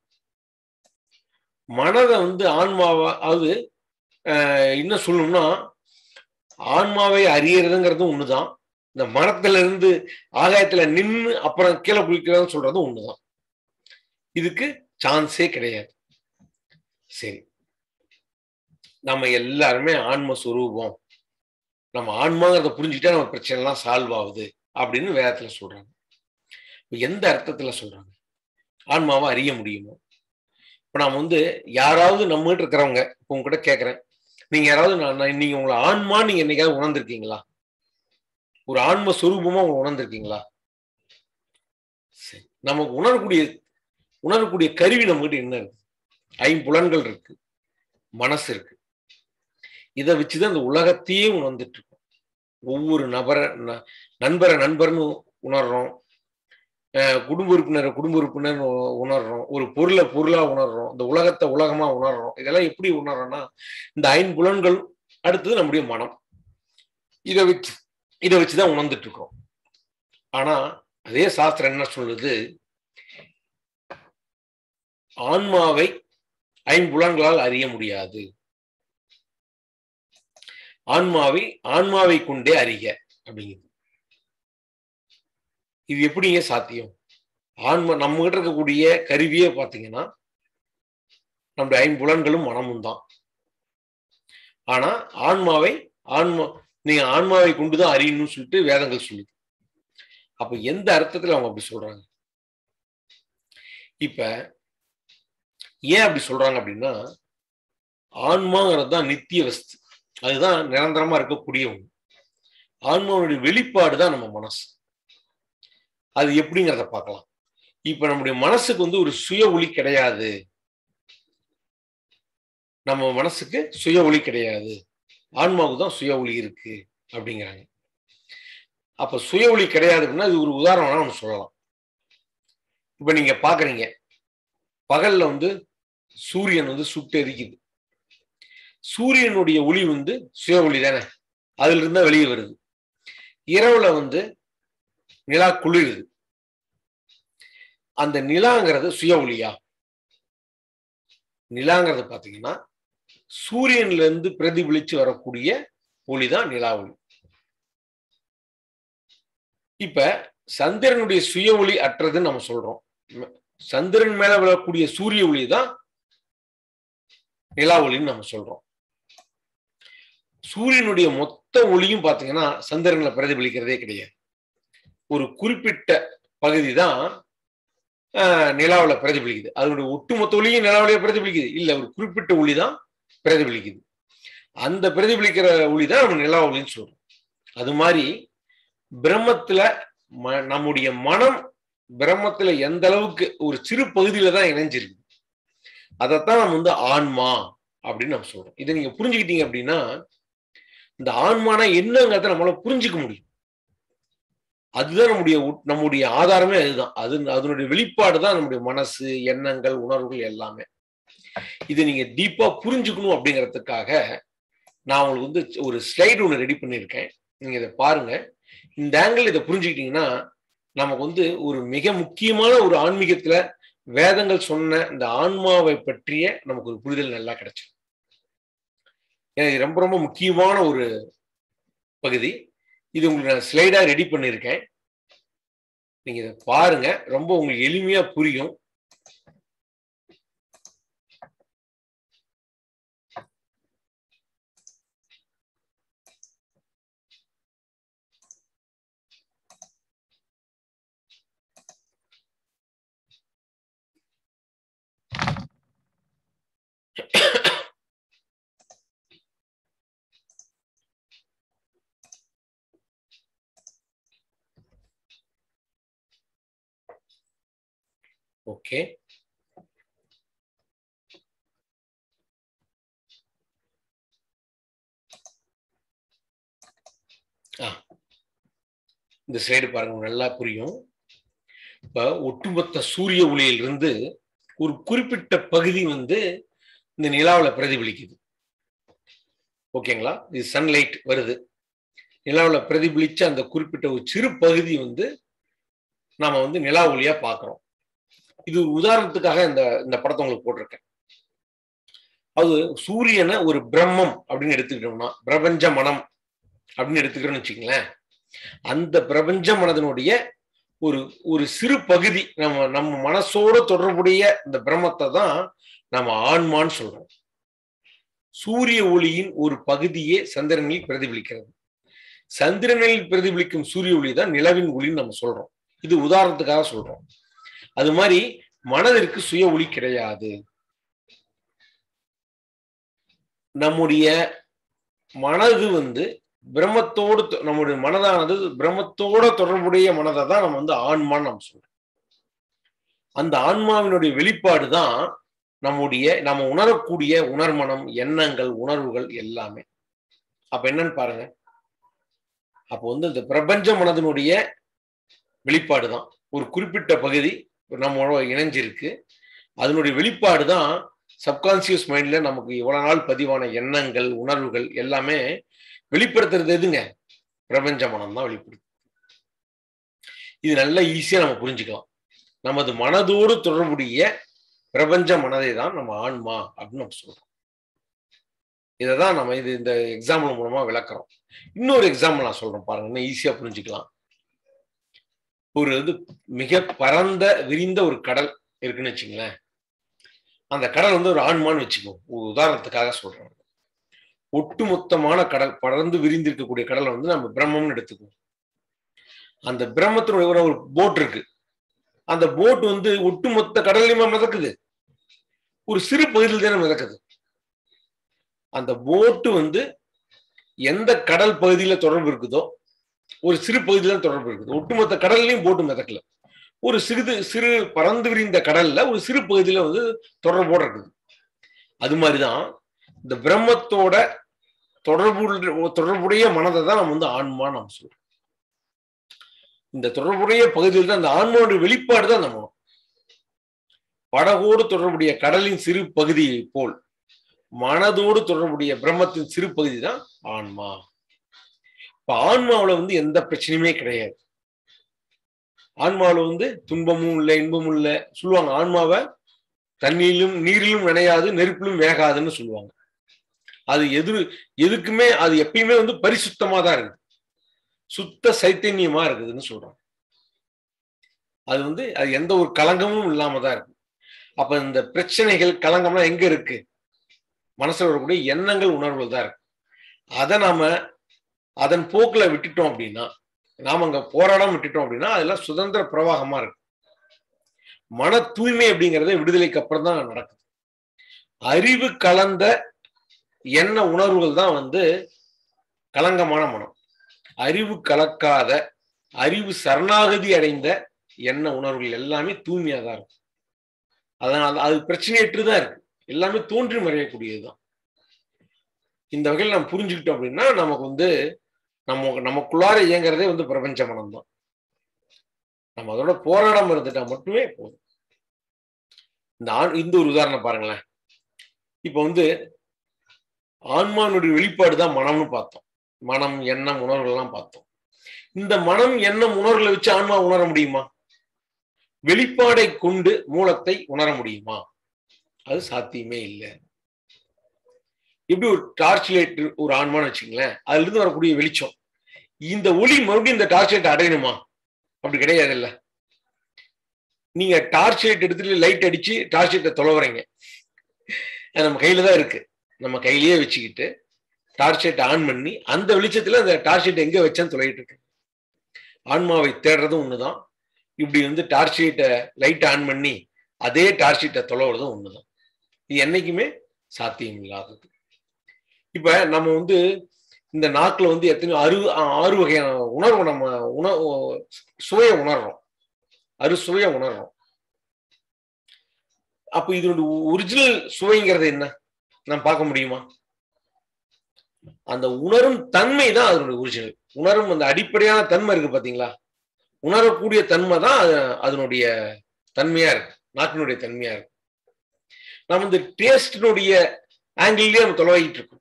மனதை வந்து ஆன்மாவா அது ஆஹ், என்ன சொல்லணும்னா ஆன்மாவை அறியறதுங்கிறது ஒண்ணுதான் இந்த மரத்துல இருந்து ஆகாயத்துல நின்னு அப்புறம் கீழே குளிக்கிறதுன்னு சொல்றது ஒண்ணுதான் இதுக்கு சான்ஸே கிடையாது சரி நம்ம எல்லாருமே ஆன்ம சுரூபம் நம்ம ஆன்மாங்கிறத புரிஞ்சுக்கிட்டா நம்ம பிரச்சனை எல்லாம் சால்வ் ஆகுது அப்படின்னு வேதத்துல சொல்றாங்க இப்ப எந்த அர்த்தத்துல சொல்றாங்க ஆன்மாவை அறிய முடியுமோ இப்ப நாம வந்து யாராவது நம்ம கிட்ட இருக்கிறவங்க இப்ப உங்ககிட்ட கேட்கறேன் நீங்க யாராவது நான் நான் நீங்க உங்களை ஆன்மா நீங்க என்னைக்காவது உணர்ந்திருக்கீங்களா ஒரு ஆன்ம சுரூபமா உங்களை உணர்ந்திருக்கீங்களா சரி நமக்கு உணரக்கூடிய உணரக்கூடிய கருவி நம்ம கிட்ட என்ன இருக்கு ஐம்புலன்கள் இருக்கு மனசு இருக்கு இதை வச்சுதான் இந்த உலகத்தையே உணர்ந்துட்டு இருக்கோம் ஒவ்வொரு நபரை ந- நண்பரை நண்பர்னு உணர்றோம் அஹ் குடும்ப உறுப்பினரை குடும்ப உறுப்பினர்னு உ- உணர்றோம் ஒரு பொருளை பொருளா உணர்றோம் இந்த உலகத்தை உலகமா உணர்றோம் இதெல்லாம் எப்படி உணர்றோம்னா இந்த ஐம்புலன்கள் அடுத்தது நம்முடைய மனம் இதை வச்சு இதை வச்சுதான் உணர்ந்துட்டு இருக்கோம் ஆனா அதே சாஸ்திரம் என்ன சொல்லுது ஆன்மாவை ஐம்புலன்களால் அறிய முடியாது ஆன்மாவை ஆன்மாவை கொண்டே அறிக அப்படிங்குது இது எப்படிங்க சாத்தியம் ஆன்மா நம்ம கிட்ட இருக்கக்கூடிய கருவியே பாத்தீங்கன்னா நம்முடைய ஐம்புலன்களும் மனமும் தான் ஆனா ஆன்மாவை ஆன்மா நீங்க ஆன்மாவை கொண்டுதான் அறியணும்னு சொல்லிட்டு வேதங்கள் சொல்லுது அப்ப எந்த அர்த்தத்துல அவங்க அப்படி சொல்றாங்க இப்ப ஏன் அப்படி சொல்றாங்க அப்படின்னா ஆன்மாங்கிறது தான் நித்திய வஸ்து அதுதான் நிரந்தரமா இருக்கக்கூடிய ஒண்ணு ஆன்மாவுடைய வெளிப்பாடு தான் நம்ம மனசு அது எப்படிங்கிறத பார்க்கலாம் இப்ப நம்முடைய மனசுக்கு வந்து ஒரு சுய ஒளி கிடையாது நம்ம மனசுக்கு சுய ஒளி கிடையாது ஆன்மாவுக்கு தான் சுய ஒளி இருக்கு அப்படிங்கிறாங்க அப்ப சுய ஒளி கிடையாது அப்படின்னா இது ஒரு உதாரணம் ஒன்று சொல்லலாம் இப்ப நீங்க பாக்குறீங்க பகல்ல வந்து சூரியன் வந்து சுட்டு எரிக்குது சூரியனுடைய ஒளி வந்து சுய ஒளி தானே அதுல இருந்தா வெளியே வருது இரவுல வந்து நிலா குளிருது அந்த நிலாங்கிறது சுய ஒளியா நிலாங்கிறது பாத்தீங்கன்னா சூரியன்ல இருந்து பிரதிபலிச்சு வரக்கூடிய ஒளி தான் நிலா ஒளி இப்ப சந்திரனுடைய சுய ஒளி அற்றதுன்னு நம்ம சொல்றோம் சந்திரன் மேல விழக்கூடிய சூரிய ஒளி தான் நிலா ஒளின்னு நம்ம சொல்றோம் சூரியனுடைய மொத்த ஒளியும் பாத்தீங்கன்னா சந்திரன்ல பிரதிபலிக்கிறதே கிடையாது ஒரு குறிப்பிட்ட பகுதி தான் நிலாவில் பிரதிபலிக்குது அதனுடைய ஒட்டுமொத்த ஒளியும் நிலாவிலேயே பிரதிபலிக்குது இல்ல ஒரு குறிப்பிட்ட ஒளி தான் பிரதிபலிக்குது அந்த பிரதிபலிக்கிற ஒளி தான் நம்ம நிலா ஒளின்னு சொல்றோம் அது மாதிரி பிரம்மத்துல நம்முடைய மனம் பிரம்மத்துல எந்த அளவுக்கு ஒரு சிறு பகுதியில தான் இணைஞ்சிருக்கு அதைத்தான் நம்ம வந்து ஆன்மா அப்படின்னு நம்ம சொல்றோம் இதை நீங்க புரிஞ்சுக்கிட்டீங்க அப்படின்னா இந்த ஆன்மானா என்னங்கிறத நம்மளால புரிஞ்சுக்க முடியும் அதுதான் நம்முடைய நம்முடைய ஆதாரமே அதுதான் அது அதனுடைய வெளிப்பாடு தான் நம்முடைய மனசு எண்ணங்கள் உணர்வுகள் எல்லாமே இதை நீங்க டீப்பா புரிஞ்சுக்கணும் அப்படிங்கிறதுக்காக நான் உங்களுக்கு வந்து ஒரு ஸ்லைடு ஒன்று ரெடி பண்ணியிருக்கேன் நீங்க இதை பாருங்க இந்த ஆங்கிள் இதை புரிஞ்சுக்கிட்டீங்கன்னா நமக்கு வந்து ஒரு மிக முக்கியமான ஒரு ஆன்மீகத்துல வேதங்கள் சொன்ன இந்த ஆன்மாவை பற்றிய நமக்கு ஒரு புரிதல் நல்லா கிடைச்சிடும் எனக்கு ரொம்ப ரொம்ப முக்கியமான ஒரு பகுதி இது உங்களுக்கு நான் ஸ்லைடா ரெடி பண்ணியிருக்கேன் நீங்க இதை பாருங்க ரொம்ப உங்களுக்கு எளிமையா புரியும் ஓகே இந்த ஸ்லைடு பாருங்க நல்லா புரியும் இப்ப ஒட்டுமொத்த சூரிய ஒளியிலிருந்து ஒரு குறிப்பிட்ட பகுதி வந்து இந்த நிலாவில் பிரதிபலிக்குது ஓகேங்களா இது சன்லைட் வருது நிலாவில் பிரதிபலிச்ச அந்த குறிப்பிட்ட ஒரு சிறு பகுதி வந்து நாம வந்து நிலா ஒளியா பாக்குறோம் இது உதாரணத்துக்காக இந்த இந்த படத்தை உங்களுக்கு போட்டிருக்கேன் அது சூரியனை ஒரு பிரம்மம் அப்படின்னு எடுத்துக்கிட்டோம்னா பிரபஞ்ச மனம் அப்படின்னு எடுத்துக்கிறோம்னு வச்சுங்களேன் அந்த பிரபஞ்ச மனதனுடைய ஒரு ஒரு சிறு பகுதி நம்ம நம்ம மனசோட தொடர்புடைய இந்த பிரம்மத்தை தான் நம்ம ஆன்மான்னு சொல்றோம் சூரிய ஒளியின் ஒரு பகுதியே சந்திரனில் பிரதிபலிக்கிறது சந்திரனில் பிரதிபலிக்கும் சூரிய ஒளி தான் நிலவின் ஒளின்னு நம்ம சொல்றோம் இது உதாரணத்துக்காக சொல்றோம் அது மாதிரி மனதிற்கு சுய ஒளி கிடையாது நம்முடைய மனது வந்து பிரம்மத்தோடு நம்முடைய மனதானது பிரம்மத்தோட தொடர்புடைய மனதை தான் நம்ம வந்து ஆன்மான்னு நம்ம சொல்றோம் அந்த ஆன்மாவினுடைய வெளிப்பாடு தான் நம்முடைய நம்ம உணரக்கூடிய உணர்மனம் எண்ணங்கள் உணர்வுகள் எல்லாமே அப்ப என்னன்னு பாருங்க அப்போ வந்து இந்த பிரபஞ்ச மனதினுடைய வெளிப்பாடு தான் ஒரு குறிப்பிட்ட பகுதி நம்மளோட இணைஞ்சிருக்கு அதனுடைய வெளிப்பாடு தான் சப்கான்சியஸ் மைண்ட்ல நமக்கு இவ்வளவு நாள் பதிவான எண்ணங்கள் உணர்வுகள் எல்லாமே வெளிப்படுத்துறது எதுங்க பிரபஞ்ச மனம் தான் வெளிப்படுது இது நல்லா ஈஸியா நம்ம புரிஞ்சுக்கலாம் நமது மனதோடு தொடர்புடைய பிரபஞ்ச மனதை தான் நம்ம ஆன்மா அப்படின்னு நம்ம சொல்றோம் இதை தான் நம்ம இது இந்த எக்ஸாம்பிள் மூலமா விளக்குறோம் இன்னொரு எக்ஸாம்பிள் நான் சொல்றேன் பாருங்க இன்னும் ஈஸியா புரிஞ்சுக்கலாம் ஒரு இது மிக பரந்த விரிந்த ஒரு கடல் இருக்குன்னு வச்சுங்களேன் அந்த கடல் வந்து ஒரு ஆன்மான்னு வச்சுக்கோ ஒரு உதாரணத்துக்காக சொல்றேன் ஒட்டுமொத்தமான கடல் பறந்து விரிந்திருக்கக்கூடிய கடலை வந்து நம்ம பிரம்மம்னு எடுத்துக்குவோம் அந்த பிரம்மத்தினுடைய ஒரு ஒரு போட் இருக்கு அந்த போட் வந்து ஒட்டுமொத்த கடல்லையுமா மிதக்குது ஒரு சிறு பகுதியில் தானே மிதக்குது அந்த போட்டு வந்து எந்த கடல் பகுதியில தொடர்பு இருக்குதோ ஒரு சிறு பகுதியில தான் தொடர்பு இருக்குது ஒட்டுமொத்த கடல்லையும் போட்டு மிதக்கல ஒரு சிறிது சிறு பறந்து விரிந்த கடல்ல ஒரு சிறு பகுதியில வந்து தொடர்போட இருக்குது அது மாதிரிதான் இந்த பிரம்மத்தோட தொடர்பு தொடர்புடைய மனதை தான் நம்ம வந்து ஆன்மா நம்ம சொல்றோம் இந்த தொடர்புடைய பகுதியில் தான் அந்த ஆன்மாவுடைய வெளிப்பாடு தான் நம்ம படகோடு தொடர்புடைய கடலின் சிறு பகுதியை போல் மனதோடு தொடர்புடைய பிரம்மத்தின் சிறு பகுதி தான் ஆன்மா இப்ப ஆன்மாவுல வந்து எந்த பிரச்சனையுமே கிடையாது ஆன்மாவுல வந்து துன்பமும் இல்லை இன்பமும் இல்லை சொல்லுவாங்க ஆன்மாவை தண்ணியிலும் நீரிலும் நினையாது நெருப்பிலும் வேகாதுன்னு சொல்லுவாங்க அது எது எதுக்குமே அது எப்பயுமே வந்து பரிசுத்தமா தான் இருக்குது சுத்த சைத்தன்யமா இருக்குதுன்னு சொல்றாங்க அது வந்து அது எந்த ஒரு களங்கமும் இல்லாம தான் இருக்கு அப்ப இந்த பிரச்சனைகள் களங்கம்லாம் எங்க இருக்கு மனசுல வரக்கூடிய எண்ணங்கள் உணர்வுகள் தான் இருக்கு அதை நாம அதன் போக்குல விட்டுட்டோம் அப்படின்னா நாம அங்க போராடாம விட்டுட்டோம் அப்படின்னா அதெல்லாம் சுதந்திர பிரவாகமா இருக்கு மன தூய்மை அப்படிங்கறத விடுதலைக்கு அப்புறம் தான் நடக்குது அறிவு கலந்த எண்ண உணர்வுகள் தான் வந்து கலங்கமான மனம் அறிவு கலக்காத அறிவு சரணாகதி அடைந்த எண்ண உணர்வுகள் எல்லாமே தூய்மையா தான் இருக்கும் அதனால அது பிரச்சனையற்று தான் இருக்கு எல்லாமே தோன்றி மறையக்கூடியதுதான் இந்த வகையில் நம்ம புரிஞ்சுக்கிட்டோம் அப்படின்னா நமக்கு வந்து நம்ம நமக்குள்ளார இயங்குறதே வந்து பிரபஞ்ச மனம் தான் நம்ம அதோட போராடாம இருந்துட்டா மட்டுமே போதும் இந்த ஆண் இந்த ஒரு உதாரணம் பாருங்களேன் இப்ப வந்து ஆன்மானுடைய வெளிப்பாடு தான் மனம்னு பார்த்தோம் மனம் எண்ணம் உணர்வுகள்லாம் பார்த்தோம் இந்த மனம் எண்ணம் உணர்வுகளை வச்சு ஆன்மா உணர முடியுமா வெளிப்பாடை கொண்டு மூலத்தை உணர முடியுமா அது சாத்தியமே இல்லை எப்படி ஒரு டார்ச் லைட் ஒரு ஆன்மான்னு வச்சுங்களேன் அதுல இருந்து வரக்கூடிய வெளிச்சம் இந்த ஒளி மறுபடியும் இந்த டார்ச் லைட் அடையணுமா அப்படி கிடையாது இல்ல நீங்க டார்ச் லைட் எடுத்துட்டு லைட் அடிச்சு டார்ச் லைட்டை தொலைவுறீங்க அது நம்ம கையில தான் இருக்கு நம்ம கையிலேயே வச்சுக்கிட்டு டார்ச் லைட் ஆன் பண்ணி அந்த வெளிச்சத்துல அந்த டார்ச் லைட் எங்க வச்சேன்னு தொலைகிட்டு இருக்கு ஆன்மாவை தேடுறதும் ஒண்ணுதான் இப்படி வந்து டார்ச் லைட்டை லைட் ஆன் பண்ணி அதே டார்ச் லைட்டை தொலைவுறதும் ஒண்ணுதான் இது என்னைக்குமே சாத்தியம் இல்லாதது இப்ப நம்ம வந்து இந்த நாக்குல வந்து எத்தனையோ அறு ஆறு வகையான உணர்வு நம்ம உணவு சுவையை உணர்றோம் அறு சுவையை உணர்றோம் அப்ப இதனுடைய ஒரிஜினல் சுவைங்கிறது என்ன நாம் பார்க்க முடியுமா அந்த உணரும் தன்மை தான் அதனுடைய ஒரிஜினல் உணரும் அந்த அடிப்படையான தன்மை இருக்கு பாத்தீங்களா உணரக்கூடிய தன்மை தான் அதனுடைய தன்மையா இருக்கு நாட்டினுடைய தன்மையா இருக்கு நம்ம இந்த டேஸ்டினுடைய ஆங்கிள்லயே நம்ம தொலைவிட்டு இருக்கோம்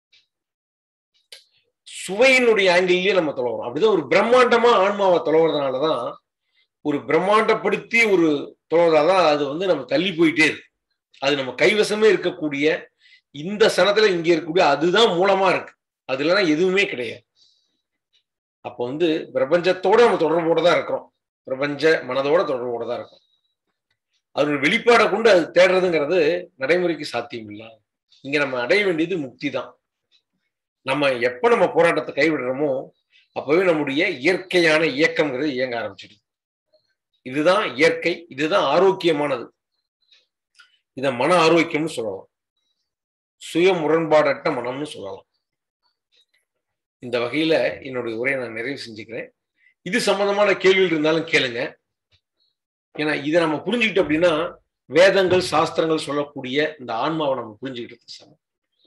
சுவையினுடைய ஆங்கிள்லயே நம்ம தொலைவோம் அப்படிதான் ஒரு பிரம்மாண்டமா ஆன்மாவை தொலைவுறதுனாலதான் ஒரு பிரம்மாண்டப்படுத்தி ஒரு தொலைவதாதான் அது வந்து நம்ம தள்ளி போயிட்டே இருக்கு அது நம்ம கைவசமே இருக்கக்கூடிய இந்த சனத்துல இங்க இருக்கக்கூடிய அதுதான் மூலமா இருக்கு அது இல்லைன்னா எதுவுமே கிடையாது அப்போ வந்து பிரபஞ்சத்தோட நம்ம தொடர்போட தான் இருக்கிறோம் பிரபஞ்ச மனதோட தொடர்போட தான் இருக்கும் அதோட வெளிப்பாடை கொண்டு அது தேடுறதுங்கிறது நடைமுறைக்கு சாத்தியம் இல்லை இங்க நம்ம அடைய வேண்டியது முக்தி தான் நம்ம எப்ப நம்ம போராட்டத்தை கைவிடுறோமோ அப்பவே நம்முடைய இயற்கையான இயக்கம்ங்கிறது இயங்க ஆரம்பிச்சிடுது இதுதான் இயற்கை இதுதான் ஆரோக்கியமானது இத மன ஆரோக்கியம்னு சொல்லலாம் சுய முரண்பாடற்ற மனம்னு சொல்லலாம் இந்த வகையில என்னுடைய உரையை நான் நிறைவு செஞ்சுக்கிறேன் இது சம்பந்தமான கேள்விகள் இருந்தாலும் கேளுங்க ஏன்னா இதை நம்ம புரிஞ்சுக்கிட்டோம் அப்படின்னா வேதங்கள் சாஸ்திரங்கள் சொல்லக்கூடிய இந்த ஆன்மாவை நம்ம புரிஞ்சுக்கிட்டது சமம்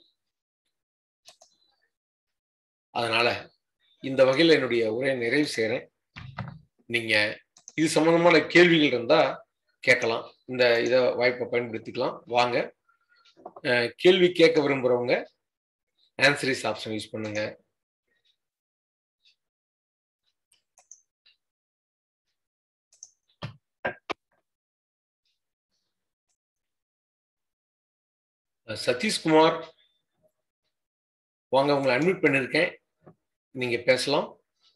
அதனால இந்த வகையில என்னுடைய உரையை நிறைவு செய்யறேன் நீங்க இது சம்பந்தமான கேள்விகள் இருந்தா கேட்கலாம் இந்த இதை வாய்ப்பை பயன்படுத்திக்கலாம் வாங்க கேள்வி கேட்க விரும்புறவங்க ஆன்சரிஸ் ஆப்ஷன் யூஸ் பண்ணுங்க சதீஷ்குமார் வாங்க உங்களை அட்மிட் பண்ணிருக்கேன் நீங்க பேசலாம்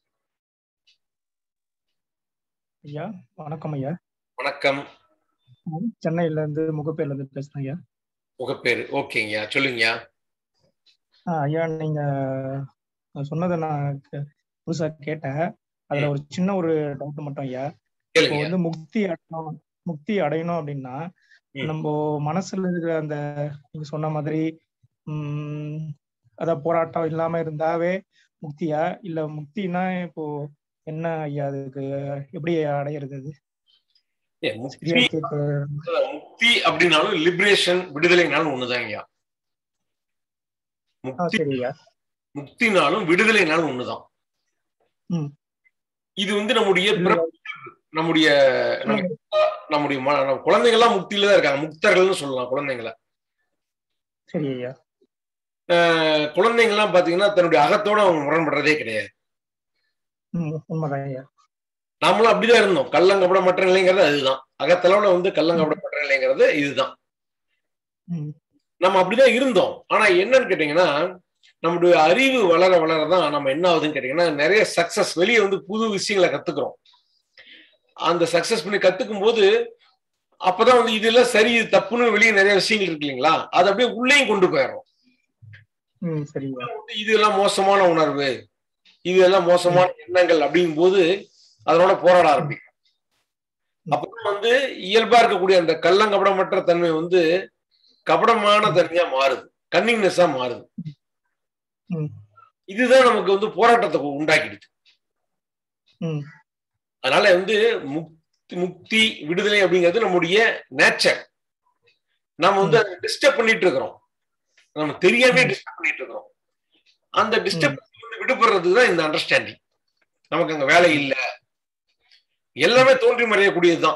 ஐயா வணக்கம் ஐயா வணக்கம் சென்னையில இருந்து முகப்பேர்ல இருந்து பேசுறேன் ஐயா முகப்பேர் ஓகேங்கய்யா சொல்லுங்கய்யா ஐயா நீங்க சொன்னதை நான் புதுசா கேட்டேன் அதுல ம். ஒரு சின்ன ஒரு டவுட் மட்டும் ஐயா இப்போ கேளுங்க வந்து முக்தி அடையணும் முக்தி அடையணும் அப்படின்னா ம். நம்ம மனசுல இருக்கிற அந்த நீங்க சொன்ன மாதிரி உம் அத போராட்டம் இல்லாம இருந்தாவே முக்தியா இல்ல முக்தினா இப்போ என்ன ஐயா அதுக்கு எப்படி அடையிறது அது ஏ, முக்தி சரியா கேட்க முக்தி அப்படின்னாலும் லிபரேஷன் விடுதலைனாலும் ஒண்ணுதான் ஐயா ஆ முக்தி சரி ஐயா முக்தினாலும் விடுதலைனாலும் ஒண்ணுதான் ம். இது வந்து நம்முடைய இல்ல, பிறப்பு, நம்முடைய நம்ம நம்முடைய ம- நம்ம குழந்தைங்கள்லாம் முக்தியில தான் இருக்காங்க முக்தர்கள்னு சொல்லலாம் குழந்தைங்களை சரி ஐயா அஹ் குழந்தைங்கள்லாம் பாத்தீங்கன்னா தன்னுடைய அகத்தோட அவங்க முரண்படுறதே கிடையாது ம் உண்மைதான் ஐயா நாமளும் அப்படிதான் இருந்தோம் கள்ளங்கப்படமற்ற நிலைங்கிறது அதுதான் அகத்தளவுல வந்து கள்ளங்கப்படமற்ற நிலைங்கிறது இதுதான் ம் நம்ம அப்படிதான் இருந்தோம் ஆனா என்னன்னு கேட்டீங்கன்னா நம்முடைய அறிவு வளர வளரதான் நம்ம என்ன ஆகுதுன்னு கேட்டீங்கன்னா நிறைய சக்சஸ் வெளியே வந்து புது விஷயங்களை கத்துக்கிறோம் அந்த சக்சஸ் பண்ணி கத்துக்கும் போது அப்பதான் வந்து இதெல்லாம் சரி இது தப்புன்னு வெளியே நிறைய விஷயங்கள் இருக்கு இல்லைங்களா அதை அப்படியே உள்ளேயும் கொண்டு போயிடுறோம் ம் சரி ஐயா வந்து இதெல்லாம் மோசமான உணர்வு இதெல்லாம் மோசமான எண்ணங்கள் அப்படிங்கும் போது அதனோட போராட ஆரம்பிக்கும் அப்புறம் வந்து இயல்பா இருக்கக்கூடிய அந்த கள்ளங்கபடமற்ற தன்மை வந்து கபடமான தன்மையா மாறுது கன்னிங்னஸா மாறுது ம் இதுதான் நமக்கு வந்து போராட்டத்தை உண்டாக்கிடுது ம் அதனால வந்து முக்தி முக்தி விடுதலை அப்படிங்கிறது நம்முடைய நேச்சர் நம்ம வந்து அதை டிஸ்டர்ப் பண்ணிட்டு இருக்கிறோம் நம்ம தெரியாமே டிஸ்டர்ப் பண்ணிட்டு இருக்கிறோம் அந்த டிஸ்டர்ப் வந்து விடுபடுறதுக்கு தான் இந்த அண்டர்ஸ்டாண்டிங் நமக்கு அங்க வேலை இல்ல எல்லாமே தோன்றி மறையக்கூடியதுதான்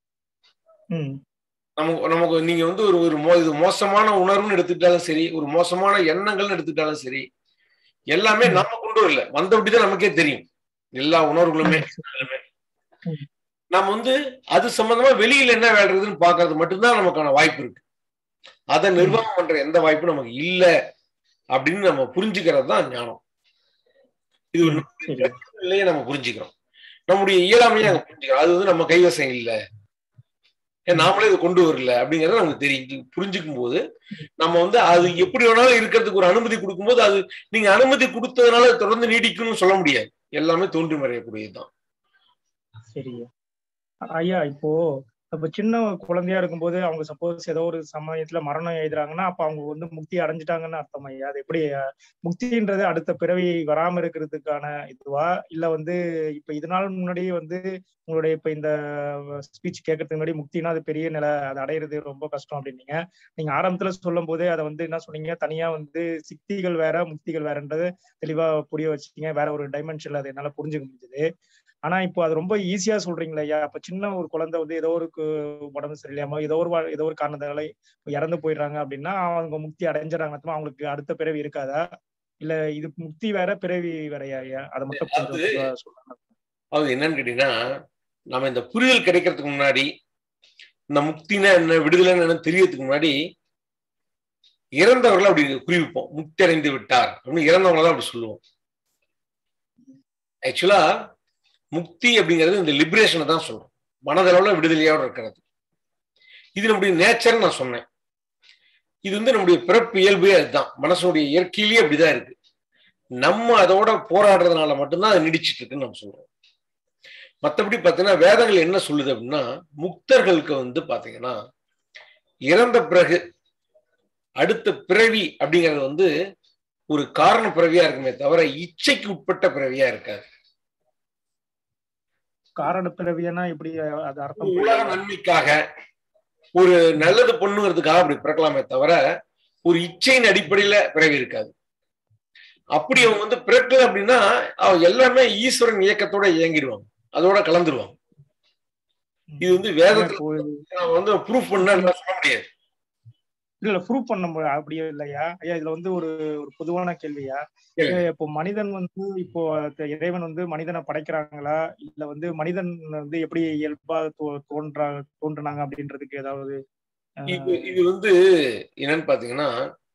ம் நமக்கு நமக்கு நீங்க வந்து ஒரு ஒரு மோ இது மோசமான உணர்வுன்னு எடுத்துக்கிட்டாலும் சரி ஒரு மோசமான எண்ணங்கள்னு எடுத்துக்கிட்டாலும் சரி எல்லாமே ம். நம்ம கொண்டு வரல வந்தபடிதான் நமக்கே தெரியும் எல்லா உணர்வுகளுமே ம். நம்ம வந்து அது சம்பந்தமா வெளியில என்ன வேலை இருக்குதுன்னு பாக்குறது மட்டும்தான் நமக்கான வாய்ப்பு இருக்கு அதை நிர்வாகம் பண்ற எந்த வாய்ப்பும் நமக்கு இல்ல அப்படின்னு நம்ம புரிஞ்சுக்கிறது தான் ஞானம் இது ஒரு சரி நிலையை நம்ம புரிஞ்சுக்கிறோம் நம்முடைய இயலாமையை அங்க புரிஞ்சுக்கிறோம் அது வந்து நம்ம கைவசம் இல்ல ஏன் நாமளே இதை கொண்டு வரல அப்படிங்கறத நமக்கு தெரியும் புரிஞ்சுக்கும் போது நம்ம வந்து அது எப்படி வேணாலும் இருக்கிறதுக்கு ஒரு அனுமதி கொடுக்கும்போது அது நீங்க அனுமதி கொடுத்ததுனால அது தொடர்ந்து நீடிக்கும்னு சொல்ல முடியாது எல்லாமே தோன்றி மறையக்கூடியதுதான் சரி ஐயா இப்போ இப்ப சின்ன குழந்தையா இருக்கும்போது அவங்க சப்போஸ் ஏதோ ஒரு சமயத்துல மரணம் எழுதுறாங்கன்னா அப்ப அவங்க வந்து முக்தி அடைஞ்சிட்டாங்கன்னு அர்த்தம் ஐயா அது எப்படி ஐயா? முக்தின்றது அடுத்த பிறவி வராம இருக்கிறதுக்கான இதுவா இல்ல வந்து இப்ப இது நாள் முன்னாடியே வந்து உங்களுடைய இப்ப இந்த ஸ்பீச் கேட்கறதுக்கு முன்னாடி முக்தினா அது பெரிய நிலை அதை அடையிறது ரொம்ப கஷ்டம் அப்படின்னீங்க நீங்க ஆரம்பத்துல சொல்லும் போதே அதை வந்து என்ன சொன்னீங்க தனியா வந்து சிக்திகள் வேற முக்திகள் வேறன்றது தெளிவா புரிய வச்சீங்க வேற ஒரு டைமென்ஷன்ல அதை என்னால புரிஞ்சுக்க முடிஞ்சது ஆனா இப்போ அது ரொம்ப ஈஸியா சொல்றீங்களா ஐயா அப்ப சின்ன ஒரு குழந்தை வந்து ஏதோ ஒரு கு- உடம்பு சரியில்லாம ஏதோ ஒரு வா- ஏதோ ஒரு காரணத்தால இறந்து போயிடுறாங்க அப்படின்னா அவங்க முக்தி அடைஞ்சிடறாங்க மொத்தமா அவங்களுக்கு அடுத்த பிறவி இருக்காதா இல்ல இது முக்தி வேற பிறவி வேறயா ஐயா அதை மட்டும் கொஞ்சம் அது- தெளிவா சொல்லுங்க அது என்னன்னு கேட்டீங்கன்னா நம்ம இந்த புரிதல் கிடைக்கிறதுக்கு முன்னாடி இந்த முக்தினா என்ன விடுதலைன்னு என்ன தெரியறதுக்கு முன்னாடி இறந்தவர்களை அப்படி குறிவிப்போம் முக்தி அடைந்து விட்டார் அப்படின்னு இறந்தவங்களை தான் அப்படி சொல்லுவோம் ஆக்சுவலா முக்தி அப்படிங்கிறது இந்த லிபரேஷனை தான் சொல்றோம் மனதளவுல விடுதலையோட இருக்கிறது இது நம்முடைய நேச்சர்னு நான் சொன்னேன் இது வந்து நம்முடைய பிறப்பு இயல்பே அதுதான் மனசுடைய இயற்கையிலேயே அப்படிதான் இருக்கு நம்ம அதோட போராடுறதுனால மட்டும்தான் அது நீடிச்சிட்டு இருக்குன்னு நம்ம சொல்றோம் மற்றபடி பார்த்தீங்கன்னா வேதங்கள் என்ன சொல்லுது அப்படின்னா முக்தர்களுக்கு வந்து பாத்தீங்கன்னா இறந்த பிறகு அடுத்த பிறவி அப்படிங்கிறது வந்து ஒரு காரண பிறவியா இருக்குமே தவிர இச்சைக்கு உட்பட்ட பிறவியா இருக்காது காரண பிறவியனா இப்படி அது அர்த்தம் உலக புரியல. நன்மைக்காக ஒரு நல்லது பண்ணுங்கிறதுக்காக அப்படி பிறக்கலாமே தவிர ஒரு இச்சையின் அடிப்படையில பிறவி இருக்காது அப்படி அவங்க வந்து பிறக்கல அப்படின்னா அவங்க எல்லாமே ஈஸ்வரன் இயக்கத்தோட இயங்கிடுவாங்க அதோட கலந்துருவாங்க இது வந்து வேதத்துல இப்போ நான் வந்து ப்ரூஃப் பண்ண சொல்ல முடியாது இல்ல ப்ரூவ் பண்ண முடியாது அப்படியே இல்லையா ஐயா இதுல வந்து ஒரு ஒரு பொதுவான கேள்வியா கேளுங்க. ஏ, இப்போ மனிதன் வந்து இப்போ த- இறைவன் வந்து மனிதனை படைக்கிறாங்களா இல்ல வந்து மனிதன் வந்து எப்படி இயல்பா தோ- தோன்றா தோன்றுனாங்க அப்படின்றதுக்கு ஏதாவது அஹ், இது இது வந்து என்னன்னு பாத்தீங்கன்னா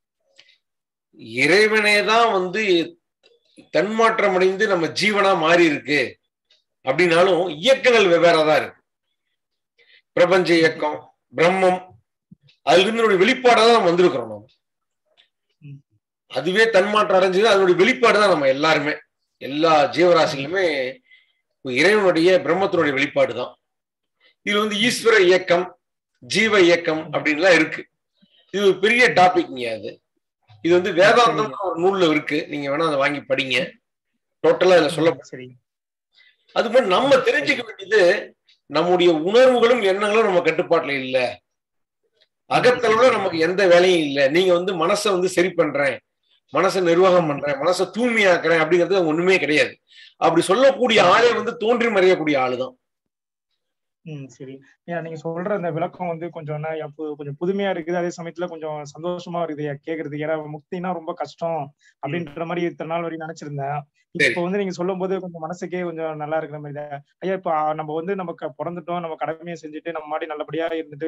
இறைவனே தான் வந்து தன்மாற்றம் அடைந்து நம்ம ஜீவனா மாறி இருக்கு அப்படின்னாலும் இயக்கங்கள் வெவ்வேறா தான் இருக்கு பிரபஞ்ச இயக்கம் பிரம்மம் அதுல இருந்து ஒரு வெளிப்பாடா தான் நம்ம வந்திருக்கிறோம் நம்ம ம். அதுவே தன்மாற்றம் அடைஞ்சது அதனுடைய வெளிப்பாடு தான் நம்ம எல்லாருமே எல்லா ஜீவராசிகளுமே இறைவனுடைய பிரம்மத்தினுடைய வெளிப்பாடு தான் இது வந்து ஈஸ்வர இயக்கம் ஜீவ இயக்கம் அப்படின்லாம் இருக்கு இது ஒரு பெரிய டாபிக்ங்க அது இது வந்து வேதாந்தம் ஒரு நூல்ல இருக்கு நீங்க வேணா அதை வாங்கி படிங்க டோட்டலா இதுல சொல்ல சரி அது மாதிரி நம்ம தெரிஞ்சுக்க வேண்டியது நம்முடைய உணர்வுகளும் எண்ணங்களும் நம்ம கட்டுப்பாட்டுல இல்ல அகத்தளவுல நமக்கு எந்த வேலையும் இல்ல நீங்க வந்து மனசை வந்து சரி பண்றேன் மனசை நிர்வாகம் பண்றேன் மனசை தூய்மையாக்குறேன் அப்படிங்கிறது ஒண்ணுமே கிடையாது அப்படி சொல்லக்கூடிய ஆளே வந்து தோன்றி மறையக்கூடிய ஆளுதான் ம் சரி ஏன் நீங்க சொல்ற அந்த விளக்கம் வந்து கொஞ்சம் என்ன, அப்போ கொஞ்சம் புதுமையா இருக்குது அதே சமயத்துல கொஞ்சம் சந்தோஷமா இருக்குது கேக்குறது ஏன்னா முக்தினா ரொம்ப கஷ்டம் அப்படின்ற மாதிரி இத்தனை நாள் வரையும் நினைச்சிருந்தேன் சரி. இப்போ வந்து நீங்க சொல்லும் போது கொஞ்சம் மனசுக்கே கொஞ்சம் நல்லா இருக்கிற மாதிரி தான் ஐயா இப்ப ஆ, நம்ம வந்து நம்ம க- பிறந்துட்டோம் நம்ம கடமையை செஞ்சுட்டு நம்ம மாடி நல்லபடியா இருந்துட்டு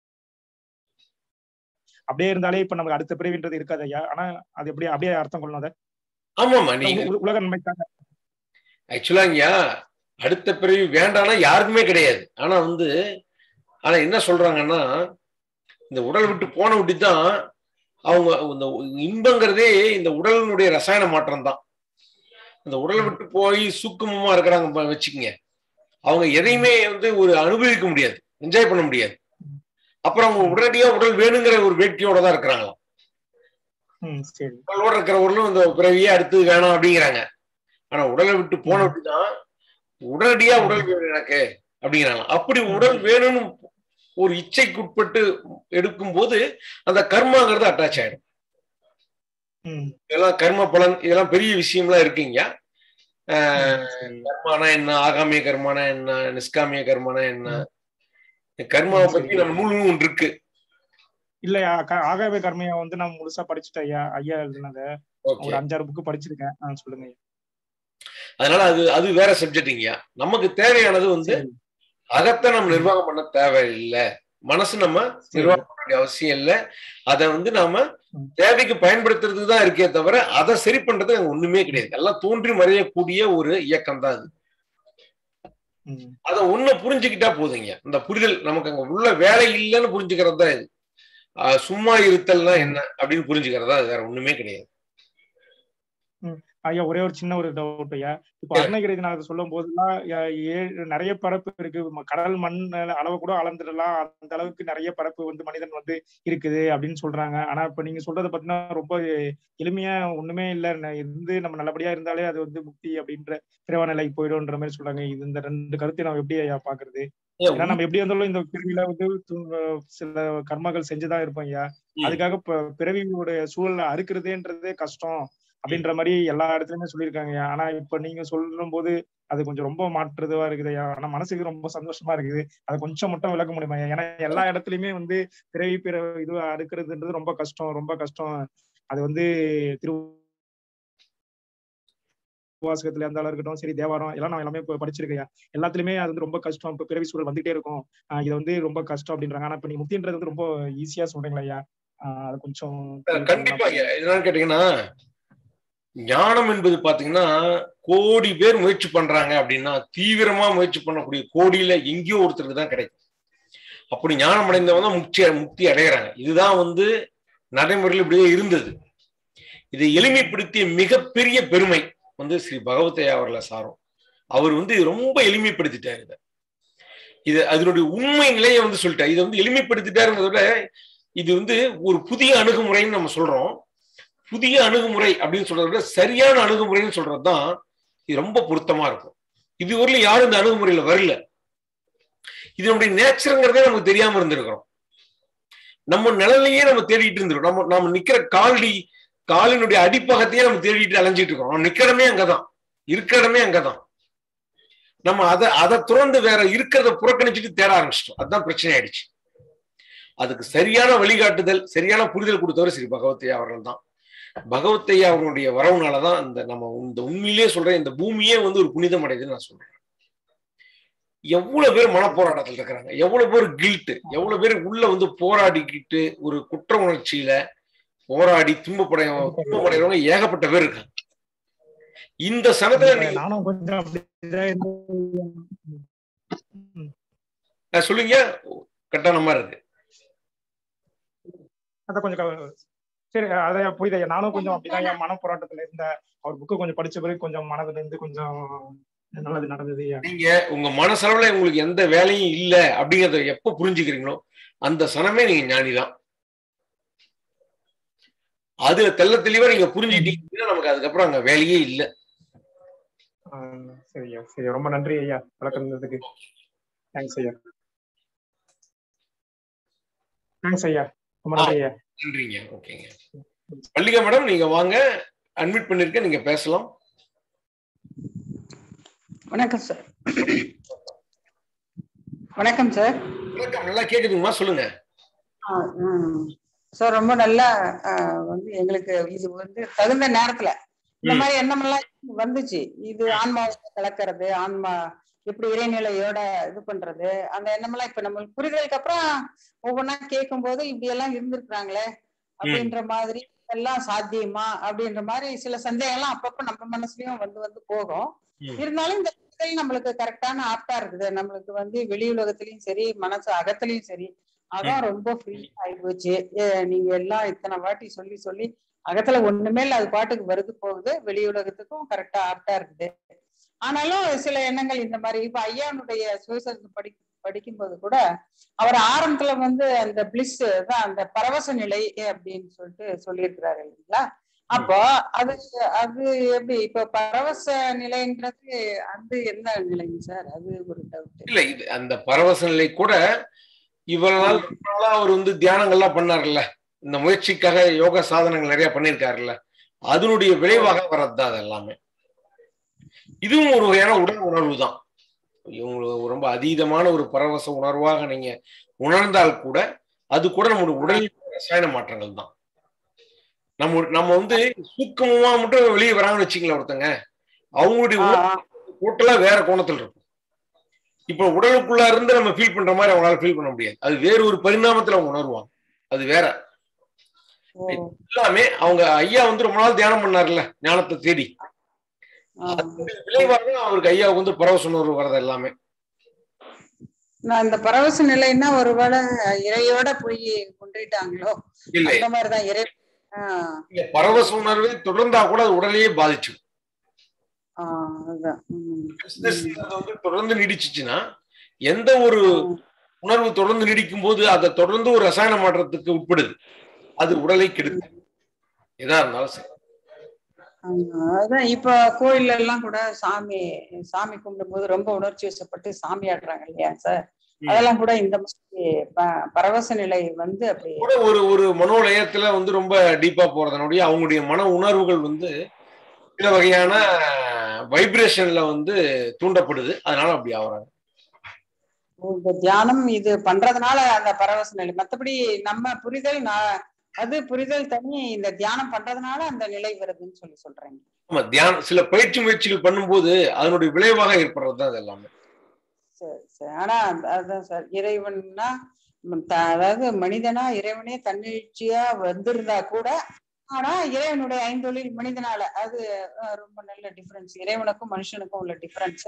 அப்படியே இருந்தாலே இப்ப நமக்கு அடுத்த பிறவின்றது இருக்காது ஐயா ஆனா அது எப்படி அப்படியே அர்த்தம் கொள்ளணும் அதை ஆமாமா நீங்க உ- உலக நன்மைக்காக ஆக்சுவலா இங்க அடுத்த பிறவி வேண்டாம்னா யாருக்குமே கிடையாது ஆனா வந்து ஆனா என்ன சொல்றாங்கன்னா இந்த உடல் விட்டு போன விட்டு தான் அவங்க இந்த இன்பங்கிறதே இந்த உடலினுடைய ரசாயன மாற்றம் தான் இந்த உடலை விட்டு போய் சூக்குமமா இருக்கிறாங்க ப- வச்சுக்கங்க அவங்க எதையுமே வந்து ஒரு அனுபவிக்க முடியாது என்ஜாய் பண்ண முடியாது அப்புறம் அவங்க உடனடியா உடல் வேணுங்கிற ஒரு வேட்கையோட தான் இருக்கிறாங்களாம் ம் சரி உடலோட இருக்கிறவர்களும் இந்த பிறவியே அடுத்து வேணாம் அப்படிங்கிறாங்க ஆனா உடலை விட்டு போன விட்டு தான் உடனடியா உடல் வேணும் எனக்கு அப்படிங்கிறாங்க அப்படி உடல் வேணும்னு ஒரு இச்சைக்குட்பட்டு எடுக்கும் போது அந்த கர்மாங்கிறது அட்டாச் ஆயிடும் ம் இதெல்லாம் கர்ம பலன் இதெல்லாம் பெரிய விஷயம்லாம் இருக்குங்க ம், சரி. கர்மானா என்ன ஆகாமிய கர்மானா என்ன நிஷ்காமிய கர்மானா என்ன கர்மாவை பத்தி நம்ம நூல் ஒன்று இருக்கு இல்லையா க- ஆகாவே கர்மையா வந்து நான் முழுசா படிச்சுட்டேன் ஐயா ஐயா எழுதுனத ஓகே ஒரு அஞ்சாறு புக்கு படிச்சிருக்கேன் ஆ, சொல்லுங்க ஐயா. அதனால அது அது வேற சப்ஜெக்ட்டுங்க நமக்கு தேவையானது வந்து சரி, அகத்தை நம்ம நிர்வாகம் பண்ண தேவையில்லை மனசு நம்ம சரி. நிர்வாகம் பண்ண வேண்டிய அவசியம் இல்லை அதை வந்து நாம ம். தேவைக்கு பயன்படுத்துறதுக்கு தான் இருக்கே தவிர அதை சரி பண்றதுக்கு அங்க ஒண்ணுமே கிடையாது எல்லாம் தோன்றி மறையக்கூடிய ஒரு இயக்கம் தான் அது ம், அதை ஒண்ணு புரிஞ்சுக்கிட்டா போதுங்க இந்த புரிதல் நமக்கு அங்க உள்ள வேலை இல்லைன்னு புரிஞ்சுக்கிறது தான் இது ஆஹ் சும்மா இருத்தல்னா என்ன அப்படின்னு புரிஞ்சுக்கிறதா அது வேற ஒண்ணுமே கிடையாது ஐயா ஒரே ஒரு சின்ன ஒரு டவுட் ஐயா இப்போ சரி. அருணகிரி நான் சொல்லும் போதெல்லாம் ய- ஏழு நிறைய பரப்பு இருக்கு ம- கடல் மண் அளவு கூட அளந்துடலாம் அந்த அளவுக்கு நிறைய பரப்பு வந்து மனிதன் வந்து இருக்குது அப்படின்னு சொல்றாங்க ஆனா இப்ப நீங்க சொல்றத பாத்தீங்கன்னா ரொம்ப எளிமையா ஒண்ணுமே இல்ல ந- இருந்து நம்ம நல்லபடியா இருந்தாலே அது வந்து முக்தி அப்படின்ற பிறவா நிலைக்கு போயிடும்ன்ற மாதிரி சொல்றாங்க இது இந்த ரெண்டு கருத்தை நம்ம எப்படி ஐயா பாக்குறது ஏன்னா நம்ம எப்படி இருந்தாலும் இந்த பிறவியில வந்து து- சில கர்மங்கள் செஞ்சுதான் இருப்போம் ஐயா ம். அதுக்காக ப- பிறவியோட சூழலை அறுக்கிறதுன்றதே கஷ்டம் அப்படின்ற மாதிரி எல்லா இடத்துலயுமே சொல்லியிருக்காங்க ஐயா ஆனா இப்ப நீங்க சொல்லும் போது அது கொஞ்சம் ரொம்ப மாற்றுதுவா இருக்குது ஐயா ஆனா மனசுக்கு ரொம்ப சந்தோஷமா இருக்குது அதை கொஞ்சம் மட்டும் விளக்க முடியுமா ஐயா ஏன்னா எல்லா இடத்துலயுமே வந்து பிறவி பிற இது அறுக்கிறதுன்றது ரொம்ப கஷ்டம் ரொம்ப கஷ்டம் அது வந்து திரு வாசகத்துல இருந்தாலும் இருக்கட்டும் சரி தேவாரம் எல்லாம் நான் எல்லாமே இப்ப படிச்சிருக்கேன் எல்லாத்துலயுமே அது வந்து ரொம்ப கஷ்டம் இப்ப பிறவி சூழல் வந்துட்டே இருக்கும் ஆஹ் இது வந்து ரொம்ப கஷ்டம் அப்படின்றாங்க ஆனா இப்ப நீ முக்தின்றது வந்து ரொம்ப ஈஸியா சொல்றீங்களா ஐயா ஆஹ் அது கொஞ்சம் கண்டிப்பா என்னன்னு கேட்டீங்கன்னா ஞானம் என்பது பாத்தீங்கன்னா கோடி பேர் முயற்சி பண்றாங்க அப்படின்னா தீவிரமா முயற்சி பண்ணக்கூடிய கோடியில எங்கேயோ ஒருத்தருக்கு தான் கிடைக்கும் அப்படி ஞானம் அடைந்தவங்க தான் முக்தி முக்தி அடைகிறாங்க இதுதான் வந்து நடைமுறையில் இப்படியே இருந்தது இதை எளிமைப்படுத்திய மிகப்பெரிய பெருமை வந்து ஸ்ரீ பகவத்தையா அவர்களை சாரும் அவர் வந்து ரொம்ப எளிமைப்படுத்திட்டாரு இதை இது அதனுடைய உண்மை நிலையை வந்து சொல்லிட்டார் இதை வந்து எளிமைப்படுத்திட்டாருங்கிறத விட இது வந்து ஒரு புதிய அணுகுமுறைன்னு நம்ம சொல்றோம் புதிய அணுகுமுறை அப்படின்னு சொல்றத விட சரியான அணுகுமுறைன்னு சொல்றதுதான் இது ரொம்ப பொருத்தமா இருக்கும் இதுவரையிலும் யாரும் இந்த அணுகுமுறையில வரல இது நம்முடைய நேச்சருங்கிறதே நமக்கு தெரியாம இருந்திருக்கிறோம் நம்ம நிழலையே நம்ம தேடிட்டு இருந்திருக்கோம் நம்ம நம்ம நிக்கிற காலடி காலினுடைய அடிப்பகத்தையே நம்ம தேடிட்டு அலைஞ்சிட்டு இருக்கோம் நம்ம நிக்கிறமே அங்கதான் இருக்கிற இடமே அங்கதான் நம்ம அதை அதை துறந்து வேற இருக்கிறத புறக்கணிச்சுட்டு தேட ஆரம்பிச்சிட்டோம் அதுதான் பிரச்சனை ஆயிடுச்சு அதுக்கு சரியான வழிகாட்டுதல் சரியான புரிதல் கொடுத்தவர் ஸ்ரீ பகவத்தையா அவர்கள் தான் பகவத்தையா அவர்களுடைய வரவுனாலதான் இந்த நம்ம இந்த உண்மையிலேயே சொல்றேன் இந்த பூமியே வந்து ஒரு புனிதம் அடையுதுன்னு நான் சொல்றேன் எவ்வளவு பேர் மனப்போராட்டத்தில் இருக்கிறாங்க எவ்வளவு பேர் கில்ட் எவ்வளவு பேர் உள்ள வந்து போராடிக்கிட்டு ஒரு குற்ற உணர்ச்சியில போராடி துன்பப்படைய துன்பப்படைறவங்க ஏகப்பட்ட பேர் இருக்காங்க இந்த சனத்துல நீங்க நானும் கொஞ்சம் அப்படிதான் இருந்தேன். நான் சொல்லுங்க கரெக்டான மாதிரி இருக்கு அத கொஞ்சம் க- சரி அத புரியுது ஐயா நானும் கொஞ்சம் அப்படிதான் என் மன போராட்டத்துல இருந்தேன் அவர் புக்கு கொஞ்சம் படிச்ச பிறகு கொஞ்சம் மனதுல இருந்து கொஞ்சம் நல்லது நடந்தது ஐயா நீங்க உங்க மனசளவுல உங்களுக்கு எந்த வேலையும் இல்ல அப்படிங்கறத எப்ப புரிஞ்சுக்கிறீங்களோ அந்த சனமே நீங்க ஞானிதான் அது தெள்ள தெளிவா நீங்க புரிஞ்சுக்கிட்டீங்கன்னா நமக்கு அதுக்கப்புறம் அங்க வேலையே இல்ல ஆஹ் சரி ஐயா சரி ரொம்ப நன்றி ஐயா விளக்கம் தந்ததுக்கு தேங்க்ஸ் ஐயா தேங்க்ஸ் ஐயா ரொம்ப நன்றி ஐயா நன்றிங்க ஓகேங்க மல்லிகா மேடம் நீங்க வாங்க அட்மிட் பண்ணிருக்க நீங்க பேசலாம் வணக்கம் சார் வணக்கம் சார் வணக்கம் நல்லா கேக்குதுங்கம்மா சொல்லுங்க சார் ரொம்ப நல்லா ஆஹ், வந்து எங்களுக்கு இது வந்து தகுந்த நேரத்துல இந்த ம். மாதிரி எண்ணமெல்லாம் வந்துச்சு இது ஆன்மாவை கலக்கிறது ஆன்மா எப்படி இறைநிலையோட இது பண்றது அந்த எண்ணமெல்லாம் இப்ப நம்மளுக்கு புரிதலுக்கு அப்புறம் ஒவ்வொன்றா கேட்கும் போது இப்படி எல்லாம் இருந்திருக்கிறாங்களே அப்படின்ற மாதிரி எல்லாம் சாத்தியமா அப்படின்ற மாதிரி சில சந்தேகம்லாம் அப்பப்ப நம்ம மனசுலயும் வந்து வந்து போகும் ம். இருந்தாலும் இந்த புரிதல் நம்மளுக்கு கரெக்டான ஆப்டா இருக்குது நம்மளுக்கு வந்து வெளி உலகத்திலயும் சரி மனசு அகத்திலயும் சரி அதான் ரொம்ப ஃப்ரீ ஆகி போச்சு ஏ, நீங்க எல்லாம் இத்தனை வாட்டி சொல்லி சொல்லி அகத்துல ஒண்ணுமே இல்ல அது பாட்டுக்கு வருது போகுது வெளி உலகத்துக்கும் கரெக்டா ஆப்டா இருக்குது ஆனாலும் சில எண்ணங்கள் இந்த மாதிரி இப்ப ஐயானுடைய சுயசரிதம் படி படிக்கும்போது கூட அவர் ஆரம்பத்துல வந்து அந்த பிளிஸ் தான் அந்த பரவச நிலை அப்படின்னு சொல்லிட்டு சொல்லியிருக்கிறாரு இல்லைங்களா அப்போ அது அது எப்படி இப்ப பரவச நிலைன்றது அது என்ன நிலைங்க சார் அது ஒரு டவுட் இல்ல இது அந்த பரவச நிலை கூட இவ்வளவு நாள் ரொம்ப நாளா அவர் வந்து தியானங்கள்லாம் பண்ணாருல்ல இந்த முயற்சிக்காக யோகா சாதனங்கள் நிறைய பண்ணியிருக்காருல்ல அதனுடைய விளைவாக வர்றதுதான் அது எல்லாமே இதுவும் ஒரு வகையான உடல் உணர்வு தான் இவங்களுக்கு ரொம்ப அதீதமான ஒரு பரவச உணர்வாக நீங்க உணர்ந்தால் கூட அது கூட நம்மளுடைய உடலில் ரசாயன மாற்றங்கள் தான் நம்ம நம்ம வந்து சூக்கமா மட்டும் வெளியே வராங்கன்னு வச்சுங்களேன் ஒருத்தங்க அவங்களுடைய டோட்டலா வேற கோணத்தில் இருக்கும் இப்ப உடலுக்குள்ள இருந்து நம்ம ஃபீல் பண்ற மாதிரி அவங்களால ஃபீல் பண்ண முடியாது அது வேற ஒரு பரிணாமத்துல அவங்க உணர்வாங்க அது வேற எல்லாமே அவங்க ஐயா வந்து ரொம்ப நாள் தியானம் பண்ணார்ல ஞானத்தை தேடி அதனுடைய விளைவாக அவருக்கு ஐயாவுக்கு வந்து பரவச உணர்வு வர்றது எல்லாமே நான் இந்த பரவச நிலைன்னா ஒருவேளை இறையோட போய் கொண்டுட்டாங்களோ இல்லை அந்த மாதிரிதான் இறை ஆஹ் இல்ல பரவச உணர்வு தொடர்ந்தா கூட அது உடலையே பாதிச்சு ஆஹ் அதுதான் உம் Business அது வந்து தொடர்ந்து நீடிச்சுச்சுன்னா எந்த ஒரு உணர்வு தொடர்ந்து நீடிக்கும் போது அதை தொடர்ந்து ஒரு ரசாயன மாற்றத்துக்கு உட்படுது அது உடலை கெடுது எதா இருந்தாலும் சரி ஆமா, அதான் இப்ப கோயில்ல எல்லாம் கூட சாமி சாமி கும்பிடும் போது ரொம்ப உணர்ச்சி வசப்பட்டு சாமி ஆடுறாங்க இல்லையா சார் ம். அதெல்லாம் கூட இந்த மாதிரி ப- பரவச நிலை வந்து அப்படி கூட ஒரு ஒரு மனோலயத்துல வந்து ரொம்ப டீப்பா போறதனுடைய அவங்களுடைய மன உணர்வுகள் வந்து சில வகையான வைப்ரேஷன்ல வந்து தூண்டப்படுது அதனால அப்படி ஆகுறாங்க இந்த தியானம் இது பண்றதுனால அந்த பரவச நிலை மத்தபடி நம்ம புரிதல் நான் அது புரிதல் தனி இந்த தியானம் பண்றதுனால அந்த நிலை வருதுன்னு சொல்லி சொல்றேங்க ஆமா தியானம் சில பயிற்சி முயற்சிகள் பண்ணும்போது அதனுடைய விளைவாக ஏற்படுறது தான் அது எல்லாமே சரி சரி ஆனா அந்த- அதான் சார் இறைவன்னா ம், த- அதாவது மனிதனா இறைவனே தன்னிழ்ச்சியா வந்திருந்தா கூட ஆனா இறைவனுடைய ஐந்தொழில் மனிதனால அது அஹ், ரொம்ப நல்ல டிஃபரன்ஸ் இறைவனுக்கும் மனுஷனுக்கும் உள்ள டிஃபரன்ஸ்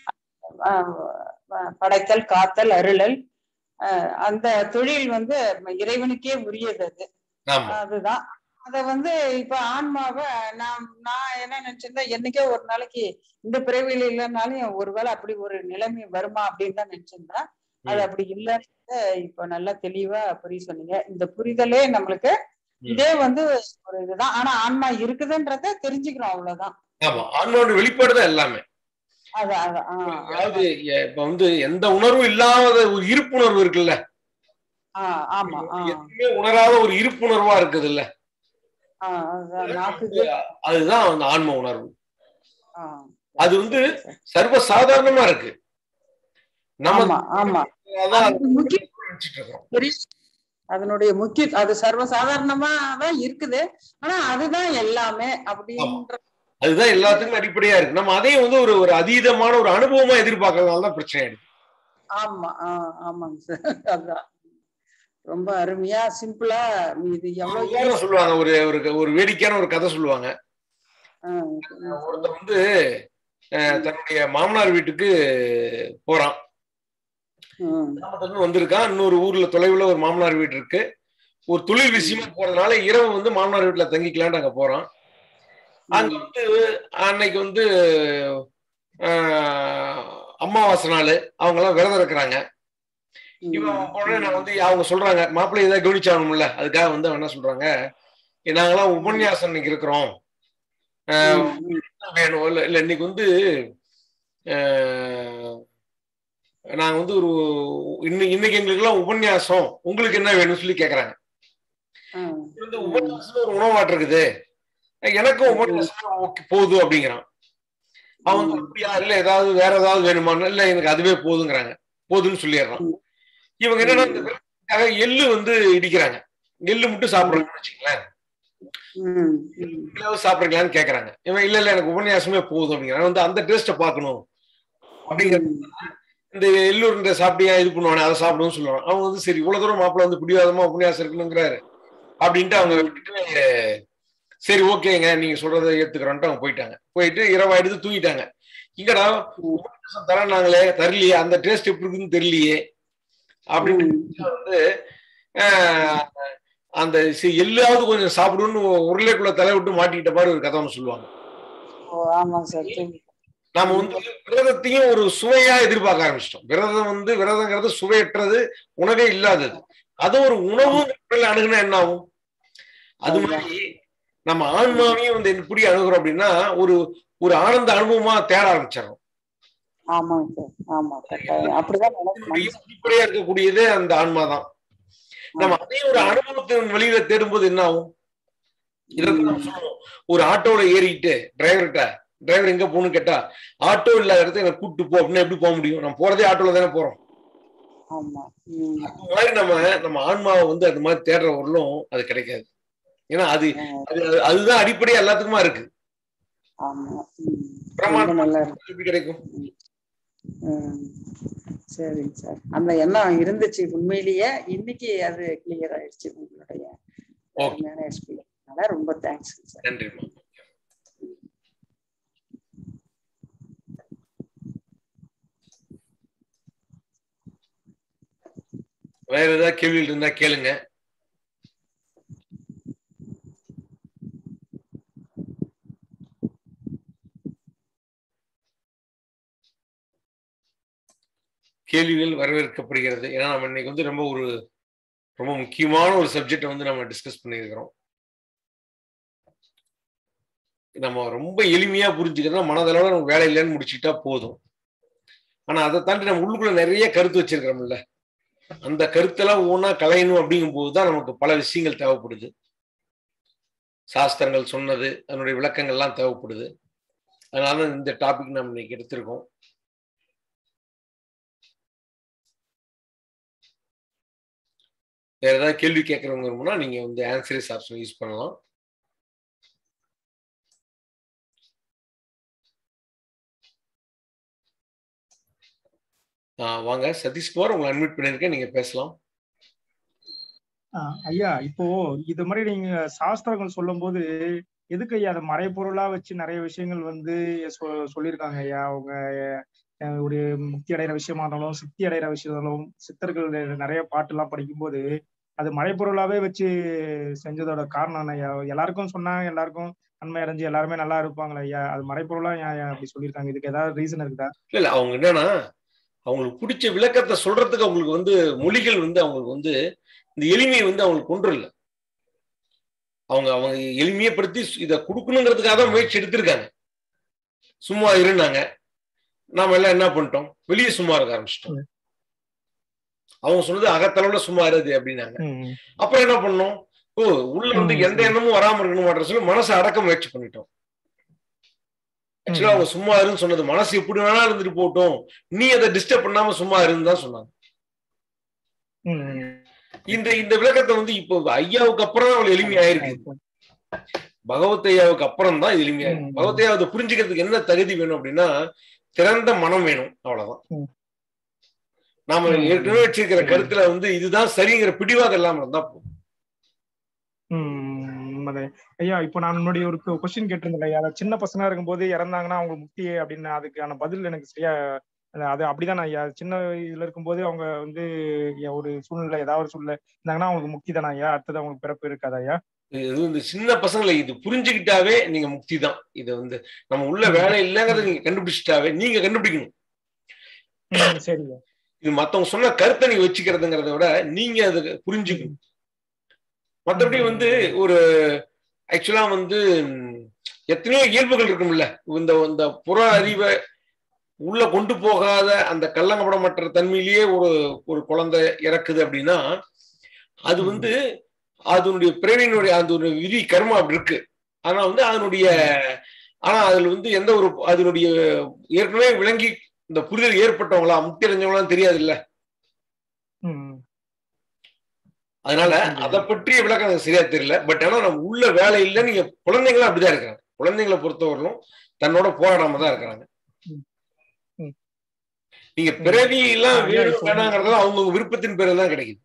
படைத்தல் காத்தல் அருளல் அஹ், அந்த தொழில் வந்து இறைவனுக்கே உரியது அது ஆமா அதுதான் அத வந்து இப்ப ஆன்மாவை நான் நான் என்ன நினைச்சிருந்தேன் என்னைக்கோ ஒரு நாளைக்கு இந்த பிறவியில இல்லைனாலும் ஒருவேளை அப்படி ஒரு நிலைமை வருமா அப்படின்னு தான் நினைச்சிருந்தேன் அது ம். அப்படி இல்லைன்னு இப்ப நல்லா தெளிவா புரிய சொன்னீங்க இந்த புரிதலே நம்மளுக்கு ம். இதே வந்து ஒரு இதுதான் ஆனா ஆன்மா இருக்குதுன்றத தெரிஞ்சுக்கிறோம் அவ்வளவுதான் ஆமா ஆன்மாவோட வெளிப்பாடு தான் எல்லாமே அது அது ஆ, அதாவது எ- இப்ப வந்து எந்த உணர்வும் இல்லாத ஒரு இருப்புணர்வு இருக்குல்ல ஆ, ஆமா ஆ, எதுவுமே உணராத ஒரு இருப்புணர்வா இருக்குது இல்ல ஆ, அதுதான் நாக்குக்கு அதுதான் அந்த ஆன்ம உணர்வு ஆ, அது வந்து சர்வ சாதாரணமா இருக்கு நம்ம ஆமா ஆமா அதான் அது முக்கிய நினைச்சிட்டு இருக்கோம் பெரிய- அதனுடைய முக்கிய அது சர்வசாதாரணமா தான் இருக்குது ஆனா அதுதான் எல்லாமே அப்படின்ற அதுதான் எல்லாத்துக்கும் அடிப்படையா இருக்கு நம்ம அதையும் வந்து ஒரு ஒரு அதீதமான ஒரு அனுபவமா எதிர்பார்க்கறதுனால தான் பிரச்சனை ஆயிடுது ஆமா ஆ, ஆமாங்க சார் அதான் ரொம்ப அருமையா சிம்பிளா இது ஒரு எவ்வளவு உதாரணம் சொல்லுவாங்க ஒரு ஒரு ஒரு வேடிக்கையான ஒரு கதை சொல்லுவாங்க ஆ, ஒருத்தர் வந்து அஹ், தன்னுடைய மாமனார் வீட்டுக்கு போறான் ம், கிராமத்துல வந்திருக்கான் இன்னொரு ஊர்ல தொலைவுல ஒரு மாமனார் வீடு இருக்கு ஒரு தொழில் விஷயமா போறதுனால இரவு வந்து மாமனார் வீட்டுல தங்கிக்கலான்னு அங்க போறான் அங்க வந்து அன்னைக்கு வந்து ஆஹ், அமாவாசை நாள் அவங்க எல்லாம் விரதம் இருக்கிறாங்க இவன் உடனே நான் வந்து அவங்க சொல்றாங்க மாப்பிள்ளை ஏதாவது கவனிச்சாகணும்ல அதுக்காக வந்து அவன் என்ன சொல்றாங்க "ஏ, நாங்கெல்லாம் உபன்யாசம் இன்னைக்கு இருக்கிறோம் ஆஹ், என்ன வேணும் இல்ல இல்ல இன்னைக்கு வந்து ஆஹ், நாங்க வந்து ஒரு இன்னைக்கு இன்னைக்கு எங்களுக்கெல்லாம் உபன்யாசம் உங்களுக்கு என்ன வேணும்னு சொல்லி கேக்குறாங்க இது வந்து உபன்யாசம் ஒரு உணவாட்டு இருக்குது எனக்கும் உபன்யாசம் ஓகே போதும் அப்படிங்கிறான் அவன் வந்து அப்படியா இல்ல ஏதாவது வேற ஏதாவது வேணுமான்னு இல்ல எனக்கு அதுவே போதுங்கிறாங்க போதும்னு சொல்லிடுறான் இவங்க என்னன்னா இந்த விரதத்துக்காக எள்ளு வந்து இடிக்கிறாங்க எள்ளு மட்டும் சாப்பிடுறாங்கன்னு வச்சுங்களேன் எள்ளாவது சாப்பிடுறீங்களான்னு கேக்குறாங்க இவன் இல்ல இல்ல எனக்கு உபன்யாசமே போதும் அப்படிங்கிறான் வந்து அந்த டேஸ்ட்டை பார்க்கணும் அப்படிங்கிற இந்த எள்ளூர் சாப்பிட்டியா இது பண்ணுவானே அதை சாப்பிடுவோம்னு சொல்லுவான் அவங்க வந்து சரி இவ்வளவு தூரம் மாப்பிள்ள வந்து பிடிவாதமா உபன்யாசம் இருக்கணுங்கிறாரு அப்படின்ட்டு அவங்க விட்டுட்டு சரி ஓகேங்க நீங்க சொல்றதை ஏத்துக்கிறோன்ட்டு அவங்க போயிட்டாங்க போயிட்டு இரவாயிடுத்து தூங்கிட்டாங்க இங்கடா உபன்யாசம் தரனாங்களே தரலையே அந்த டேஸ்ட் எப்படி இருக்குன்னு தெரியலையே அப்படின்னு வந்து ஆஹ், அந்த சி- எள்ளாவது கொஞ்சம் சாப்பிடுன்னு உருளைக்குள்ள தலை விட்டு மாட்டிக்கிட்ட மாதிரி ஒரு கதை ஒன்று சொல்லுவாங்க ஆமா சார் நாம வந்து விரதத்தையும் ஒரு சுவையா எதிர்பார்க்க ஆரம்பிச்சிட்டோம் விரதம் வந்து விரதங்கிறது சுவையற்றது உணவே இல்லாதது அது ஒரு உணவு அணுகுனா என்ன ஆகும் அது மாதிரி நம்ம ஆன்மாவையும் வந்து எப்படி அணுகுறோம் அப்படின்னா ஒரு ஒரு ஆனந்த அனுபவமா தேட ஆரம்பிச்சிடறோம் ஆமாங்க சார் ஆமா கட்டாயம் அப்படிதான் இதனுடைய நடக்கும் அடிப்படையா இருக்கக்கூடியதே அந்த ஆன்மா தான் நம்ம அதே ஒரு அனுபவத்தின் வெளியில தேடும்போது என்ன ஆகும் இதைத்தான் நம்ம சொல்லுவோம் ஒரு ஆட்டோல ஏறிட்டு டிரைவர்கிட்ட டிரைவர் எங்க போகணும்னு கேட்டா ஆட்டோ இல்லாத இடத்துல எனக்கு கூட்டு போ அப்படின்னு எப்படி போக முடியும் நம்ம போறதே ஆட்டோல தானே போறோம் ஆமா உம் அந்த மாதிரி நம்ம நம்ம ஆன்மாவை வந்து அது மாதிரி தேடுற வரலும் அது கிடைக்காது ஏன்னா அது அது அது- அதுதான் அடிப்படையா எல்லாத்துக்குமா இருக்கு ஆமா உம் ரொம்ப பிரமாணம் நல்லா இருக்கு எப்படி கிடைக்கும் உம் சரிங்க சார் அந்த எண்ணம் இருந்துச்சு உண்மையிலேயே இன்னைக்கு அது கிளியர் ஆயிடுச்சு உங்களுடைய Okay. அருமையான எக்ஸ்பீரியன்ஸ்னால ரொம்ப தேங்க்ஸ் சார் நன்றிம்மா வேற ஏதாவது கேள்விகள் இருந்தா கேளுங்க கேள்விகள் வரவேற்கப்படுகிறது ஏன்னா நம்ம இன்னைக்கு வந்து ரொம்ப ஒரு ரொம்ப முக்கியமான ஒரு சப்ஜெக்டை வந்து நம்ம டிஸ்கஸ் பண்ணியிருக்கிறோம் நம்ம ரொம்ப எளிமையா புரிஞ்சுக்கிறதா மனதளவில் நமக்கு வேலை இல்லைன்னு முடிச்சுக்கிட்டா போதும் ஆனா அதை தாண்டி நம்ம உள்ளுக்குள்ள நிறைய கருத்து வச்சிருக்கிறோம்ல அந்த கருத்தெல்லாம் ஒவ்வொன்றா கலையணும் அப்படிங்கும் போதுதான் நமக்கு பல விஷயங்கள் தேவைப்படுது சாஸ்திரங்கள் சொன்னது அதனுடைய விளக்கங்கள்லாம் தேவைப்படுது அதனால இந்த டாபிக் நம்ம இன்னைக்கு எடுத்திருக்கோம் வேற ஏதாவது கேள்வி கேட்கறவங்க இருக்கும்னா நீங்க வந்து ஆன்சரிஸ் ஆப்ஷன் யூஸ் பண்ணலாம் ஆஹ் வாங்க சதீஷ்குமார் உங்களை அட்மிட் பண்ணியிருக்கேன் நீங்க பேசலாம் ஆஹ் ஐயா இப்போ இது மாதிரி நீங்க சாஸ்திரங்கள் சொல்லும்போது எதுக்கு ஐயா அதை மறைபொருளா வச்சு நிறைய விஷயங்கள் வந்து சொ- சொல்லியிருக்காங்க ஐயா அவங்க அஹ், ஒரு முக்தி அடைகிற விஷயமா இருந்தாலும் சித்தி அடைகிற விஷயம் இருந்தாலும் சித்தர்கள் நிறைய பாட்டு எல்லாம் படிக்கும்போது அது மறைபொருளாவே வச்சு செஞ்சதோட காரணம் என்ன ஐயா எல்லாருக்கும் சொன்னாங்க எல்லாருக்கும் நன்மை அடைஞ்சு எல்லாருமே நல்லா இருப்பாங்களா ஐயா அது மறைபொருளா ஏன் ஐயா அப்படி சொல்லியிருக்காங்க இதுக்கு ஏதாவது ரீசன் இருக்குதா இல்ல இல்ல அவங்க என்னன்னா அவங்களுக்கு பிடிச்ச விளக்கத்தை சொல்றதுக்கு அவங்களுக்கு வந்து மொழிகள் வந்து அவங்களுக்கு வந்து இந்த எளிமையை வந்து அவங்களுக்கு கொண்டு இல்லை அவங்க அவங்க எளிமையப்படுத்தி இதை கொடுக்கணுங்கிறதுக்காக தான் முயற்சி எடுத்திருக்காங்க சும்மா இருந்தாங்க நாம எல்லாம் என்ன பண்ணிட்டோம் வெளியே சும்மா இருக்க ஆரம்பிச்சிட்டோம் அவங்க சொன்னது அகத்தளவுல சும்மா இருது அப்படின்னாங்க ம், அப்புறம் என்ன பண்ணோம் ஓ உள்ள வந்து ம். எந்த எண்ணமும் வராம இருக்கணும் சொல்லி மனசை அடக்க முயற்சி பண்ணிட்டோம் ஆக்சுவலா அவங்க சும்மா இருன்னு சொன்னது மனசு எப்படி வேணா இருந்துட்டு போகட்டும் நீ அதை டிஸ்டர்ப் பண்ணாம சும்மா இருந்து தான் சொன்னாங்க ம், ம். இந்த இந்த விளக்கத்தை வந்து இப்போ ஐயாவுக்கு அப்புறம் அவள் எளிமையாயிருக்கு பகவத் ஐயாவுக்கு அப்புறம் தான் இது எளிமையா இருக்கு ம். பகவத் ஐயாவை புரிஞ்சுக்கிறதுக்கு என்ன தகுதி வேணும் அப்படின்னா திறந்த மனம் வேணும் அவ்வளவுதான் ம். நாம ம். ஏற்கனவே வச்சிருக்கிற ம். கருத்துல வந்து இதுதான் சரிங்கிற பிடிவாதம் இல்லாம இருந்தா போதும் ம், உண்மைதான். ஐயா இப்போ நான் முன்னாடி ஒரு கொஸ்டின் கேட்டிருந்தேன் ஐயா அதாவது சின்ன பசங்க இருக்கும்போது இறந்தாங்கன்னா அவங்க முக்தி அப்படின்னு அதுக்கான பதில் எனக்கு சரியா அது- அது அப்படிதான் ஐயா சின்ன இதுல இருக்கும்போது அவங்க வந்து ஐயா, ஒரு சூழ்நிலை ஏதாவது ஒரு சூழ்நிலை இருந்தாங்கன்னா அவங்களுக்கு முக்தி தானே ஐயா அடுத்தது அவங்களுக்கு பிறப்பு இருக்காதா ஐயா இது இந்த சின்ன பசங்களை இது புரிஞ்சுக்கிட்டாவே நீங்க முக்தி தான் இதை வந்து நம்ம உள்ள வேலை இல்லைங்கிறத நீங்க கண்டுபிடிச்சிட்டாவே நீங்க கண்டுபிடிக்கணும் ம், சரிங்க இது மத்தவங்க சொன்ன கருத்தை நீங்க வச்சுக்கிறதுங்கிறத விட நீங்க அதை புரிஞ்சுக்கணும் மற்றபடி வந்து ஒரு ஆக்சுவலா வந்து ம், எத்தனையோ இயல்புகள் இருக்கும்ல இந்த இந்த புற அறிவை உள்ள கொண்டு போகாத அந்த கள்ளங்கப்படமற்ற தன்மையிலேயே ஒரு ஒரு குழந்தை இறக்குது அப்படின்னா அது வந்து அதனுடைய பிறவியினுடைய அந்த ஒரு விதி கர்மா அப்படி இருக்கு ஆனா வந்து அதனுடைய ஆனா அதுல வந்து எந்த ஒரு அதனுடைய ஏற்கனவே விளங்கி இந்த புரிதல் ஏற்பட்டவங்களா முக்தி அடைஞ்சவங்களாம் தெரியாது இல்ல ம், அதனால அதை பற்றிய விளக்கம் எனக்கு சரியா தெரியல பட் ஆனா நம்ம உள்ள வேலை இல்லை நீங்க குழந்தைங்களும் அப்படிதான் இருக்கிறாங்க குழந்தைங்களை பொறுத்தவரையிலும் தன்னோட போராடாம தான் இருக்கிறாங்க ம். ம். நீங்க பிறவி எல்லாம் ஐயா, வேணும் இப்போ வேணாங்கிறது அவங்கவுங்க விருப்பத்தின் பேரில் தான் கிடைக்குது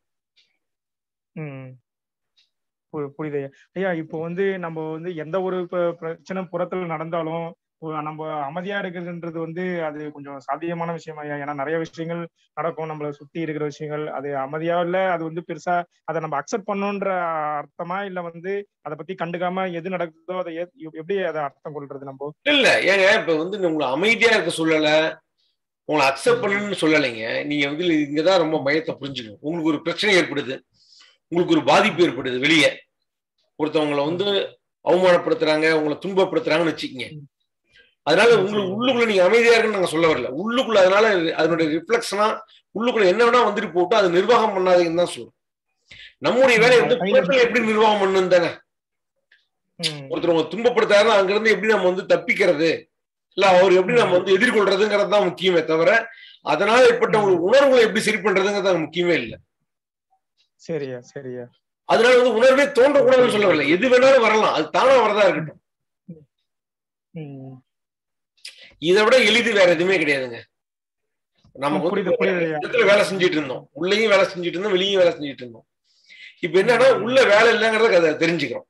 ம். பு- புரியுது ஐயா ஐயா இப்போ வந்து நம்ம வந்து எந்த ஒரு ப- பிரச்சனை புறத்துல நடந்தாலும் ஒரு நம்ம அமைதியா இருக்கிறதுன்றது வந்து அது கொஞ்சம் சாத்தியமான விஷயம் ஐயா ஏன்னா நிறைய விஷயங்கள் நடக்கும் நம்மள சுத்தி இருக்கிற விஷயங்கள் அது அமைதியா இல்ல அது வந்து பெருசா அதை நம்ம அக்செப்ட் பண்ணணுன்ற அர்த்தமா இல்ல வந்து அதை பத்தி கண்டுக்காம எது நடக்குதோ அதை ஏத்- எப்படி அதை அர்த்தம் கொள்றது நம்ம இல்ல ஏங்க இப்ப வந்து உங்களை அமைதியா இருக்க சொல்லல உங்களை அக்செப்ட் பண்ணணும்னு சொல்லலைங்க நீங்க வந்து இங்கதான் ரொம்ப பயத்தை புரிஞ்சுக்கணும் உங்களுக்கு ஒரு பிரச்சனை ஏற்படுது உங்களுக்கு ஒரு பாதிப்பு ஏற்படுது வெளியே ஒருத்தவங்களை வந்து அவமானப்படுத்துறாங்க உங்களை துன்பப்படுத்துறாங்கன்னு வச்சுக்கோங்க அதனால உங்களுக்கு உள்ளுக்குள்ள நீங்க அமைதியா இருக்குன்னு நாங்க சொல்ல வரல உள்ளுக்குள்ள அதனால அதனுடைய ரிஃப்ளெக்ஷனா உள்ளுக்குள்ள என்ன வேணா வந்துட்டு போட்டு அதை நிர்வாகம் பண்ணாதீங்கன்னு தான் சொல்றோம் நம்முடைய வேலையை வந்து புறத்துல எப்படி நிர்வாகம் பண்ணணும் தானே ம், ஒருத்தர் துன்பப்படுத்தாருன்னா அங்க இருந்து எப்படி நம்ம வந்து தப்பிக்கிறது இல்ல அவர் எப்படி நம்ம வந்து எதிர்கொள்றதுங்கிறது தான் முக்கியமே தவிர அதனால ஏற்பட்ட ஒரு உணர்வுகளை எப்படி சரி பண்றதுங்கிறது அங்க முக்கியமே இல்லை சரியா சரியா அதனால வந்து உணர்வே தோன்றக்கூடாதுன்னு சொல்ல வரல எது வேணாலும் வரலாம் அது தானா வரதா இருக்கட்டும் ம், இதை விட எளிது வேற எதுவுமே கிடையாதுங்க நம்ம வந்து புரியுது புரியுது ஐயா இடத்துல வேலை செஞ்சுட்டு இருந்தோம் உள்ளேயும் வேலை செஞ்சுட்டு இருந்தோம் வெளியும் வேலை செஞ்சுட்டு இருந்தோம் இப்ப என்னன்னா உள்ள வேலை இல்லைங்கிறத அதை தெரிஞ்சுக்கிறோம்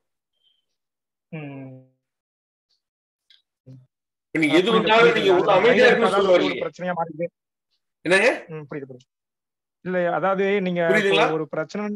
ம். இப்ப நீங்க எது புரியுது, வந்தாலும் புரியுது. நீங்க உள்ள அது அமைதியா கையில இருக்குன்னு சொல்ல இருக்காத ஒரு வரலையே பிரச்சனையா மாறிடுது என்னங்க ம், புரியுது புரியுது இல்ல அதாவது நீங்க புரியுதுங்களா? இப்போ ஒரு பிரச்சனை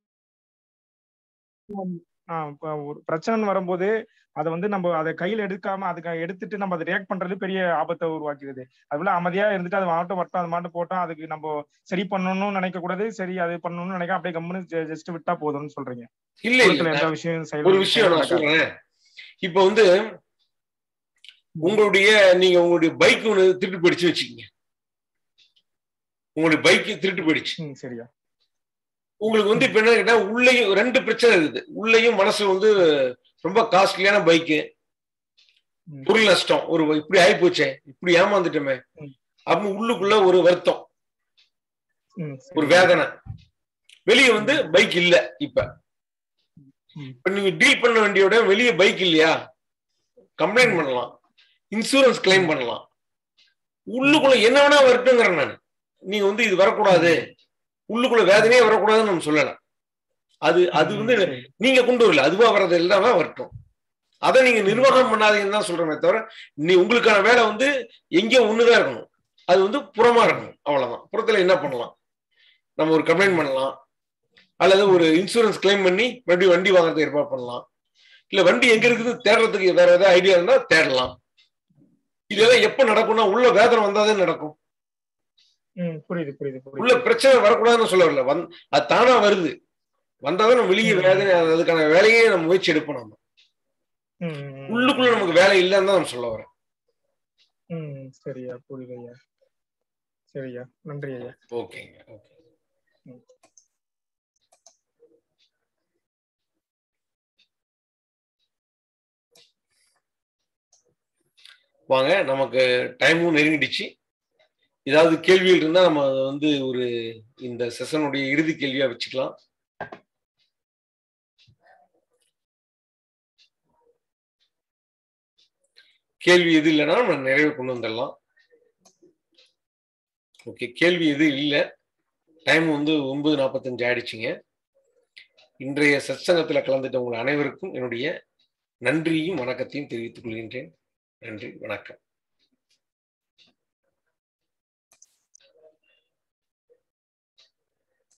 ஆ, இப்ப ஒரு பிரச்சனை வரும்போது அதை வந்து நம்ம அதை கையில எடுக்காம அதுக்கு எடுத்துட்டு நம்ம அதை ரியாக்ட் பண்றது பெரிய ஆபத்தை உருவாக்கிடுது அதுல அமைதியா இருந்துட்டு அது மாட்டும் வரட்டும் அது மாட்டும் போட்டோம் அதுக்கு நம்ம சரி பண்ணணும்னு நினைக்க கூடாது சரி அது பண்ணணும்னு நினைக்க அப்படியே கம்முன்னு ஜஸ்ட் விட்டா போதும்னு சொல்றீங்க இல்ல உலகத்துல இல்ல எந்த விஷயம் ஒரு செயல் விஷயம் நான் நடக்காது. சொல்றேன் இப்ப வந்து உங்களுடைய நீங்க உங்களுடைய பைக் ஒண்ணு திருட்டு போயிடுச்சு வச்சுக்கீங்க உங்களுடைய பைக் திருட்டு போயிடுச்சு ம், சரியா உங்களுக்கு வந்து இப்ப என்ன கேட்டா உள்ளேயும் ரெண்டு பிரச்சனை இருக்குது உள்ளேயும் மனசு வந்து ரொம்ப காஸ்ட்லியான பைக்கு ம். பொருள் நஷ்டம் ஒரு இப்படி ஆகி போச்சே இப்படி ஏமாந்துட்டோமே ம். அப்படின்னு உள்ளுக்குள்ள ஒரு வருத்தம் ம், ஒரு சரி. வேதனை வெளியே வந்து பைக் இல்ல இப்ப ம். இப்ப நீங்க டீல் பண்ண வேண்டியோட வெளியே பைக் இல்லையா கம்ப்ளைண்ட் பண்ணலாம் இன்சூரன்ஸ் கிளைம் பண்ணலாம் உள்ளுக்குள்ள என்ன வேணா வரட்டுங்கிறேன் நான் நீங்க வந்து இது வரக்கூடாது உள்ளுக்குள்ள வேதனையே வரக்கூடாதுன்னு நம்ம சொல்லலாம் அது அது ம், வந்து சரி. நீங்க கொண்டு வரல அதுவா வர்றது எல்லாமே வரட்டும் அதை நீங்க நிர்வாகம் பண்ணாதீங்கன்னு தான் சொல்றேனே தவிர நீ உங்களுக்கான வேலை வந்து எங்கேயோ ஒண்ணுதான் இருக்கணும் அது வந்து புறமா இருக்கணும் அவ்வளவுதான் புறத்துல என்ன பண்ணலாம் நம்ம ஒரு கம்ப்ளைண்ட் பண்ணலாம் அல்லது ஒரு இன்சூரன்ஸ் கிளைம் பண்ணி மறுபடியும் வண்டி வாங்குறதுக்கு ஏற்பாடு பண்ணலாம் இல்ல வண்டி எங்க இருக்குது தேடுறதுக்கு வேற ஏதாவது ஐடியா இருந்தா தேடலாம் இதெல்லாம் எப்ப நடக்கும்னா உள்ள வேதனை வந்தாதான் நடக்கும் ம், புரியுது புரியுது புரியுது உள்ள பிரச்சனை வரக்கூடாதுன்னு சொல்ல வரல வந் அது தானா வருது வந்தாதான் நம்ம வெளியே வேதனை அதுக்கான வேலையே நம்ம முயற்சி எடுப்போம் நம்ம ம், ம், ம். உள்ளுக்குள்ள நமக்கு வேலை இல்லைன்னு தான் நம்ம சொல்ல வரேன் ம் சரியா புரியுது ஐயா சரியா நன்றி ஐயா ஓகேங்க ஓகே வாங்க நமக்கு டைமும் நெருங்கிடுச்சு ஏதாவது கேள்விகள் இருந்தா நம்ம அதை வந்து ஒரு இந்த செஷனுடைய இறுதி கேள்வியா வச்சுக்கலாம் கேள்வி எது இல்லைன்னா நம்ம நிறைவு கொண்டு வந்துடலாம் ஓகே கேள்வி எது இல்லை டைம் வந்து ஒன்பது நாற்பத்தஞ்சு ஆயிடுச்சுங்க இன்றைய சத்சங்கத்தில் கலந்துட்ட உங்கள் அனைவருக்கும் என்னுடைய நன்றியும் வணக்கத்தையும் தெரிவித்துக் கொள்கின்றேன் நன்றி வணக்கம்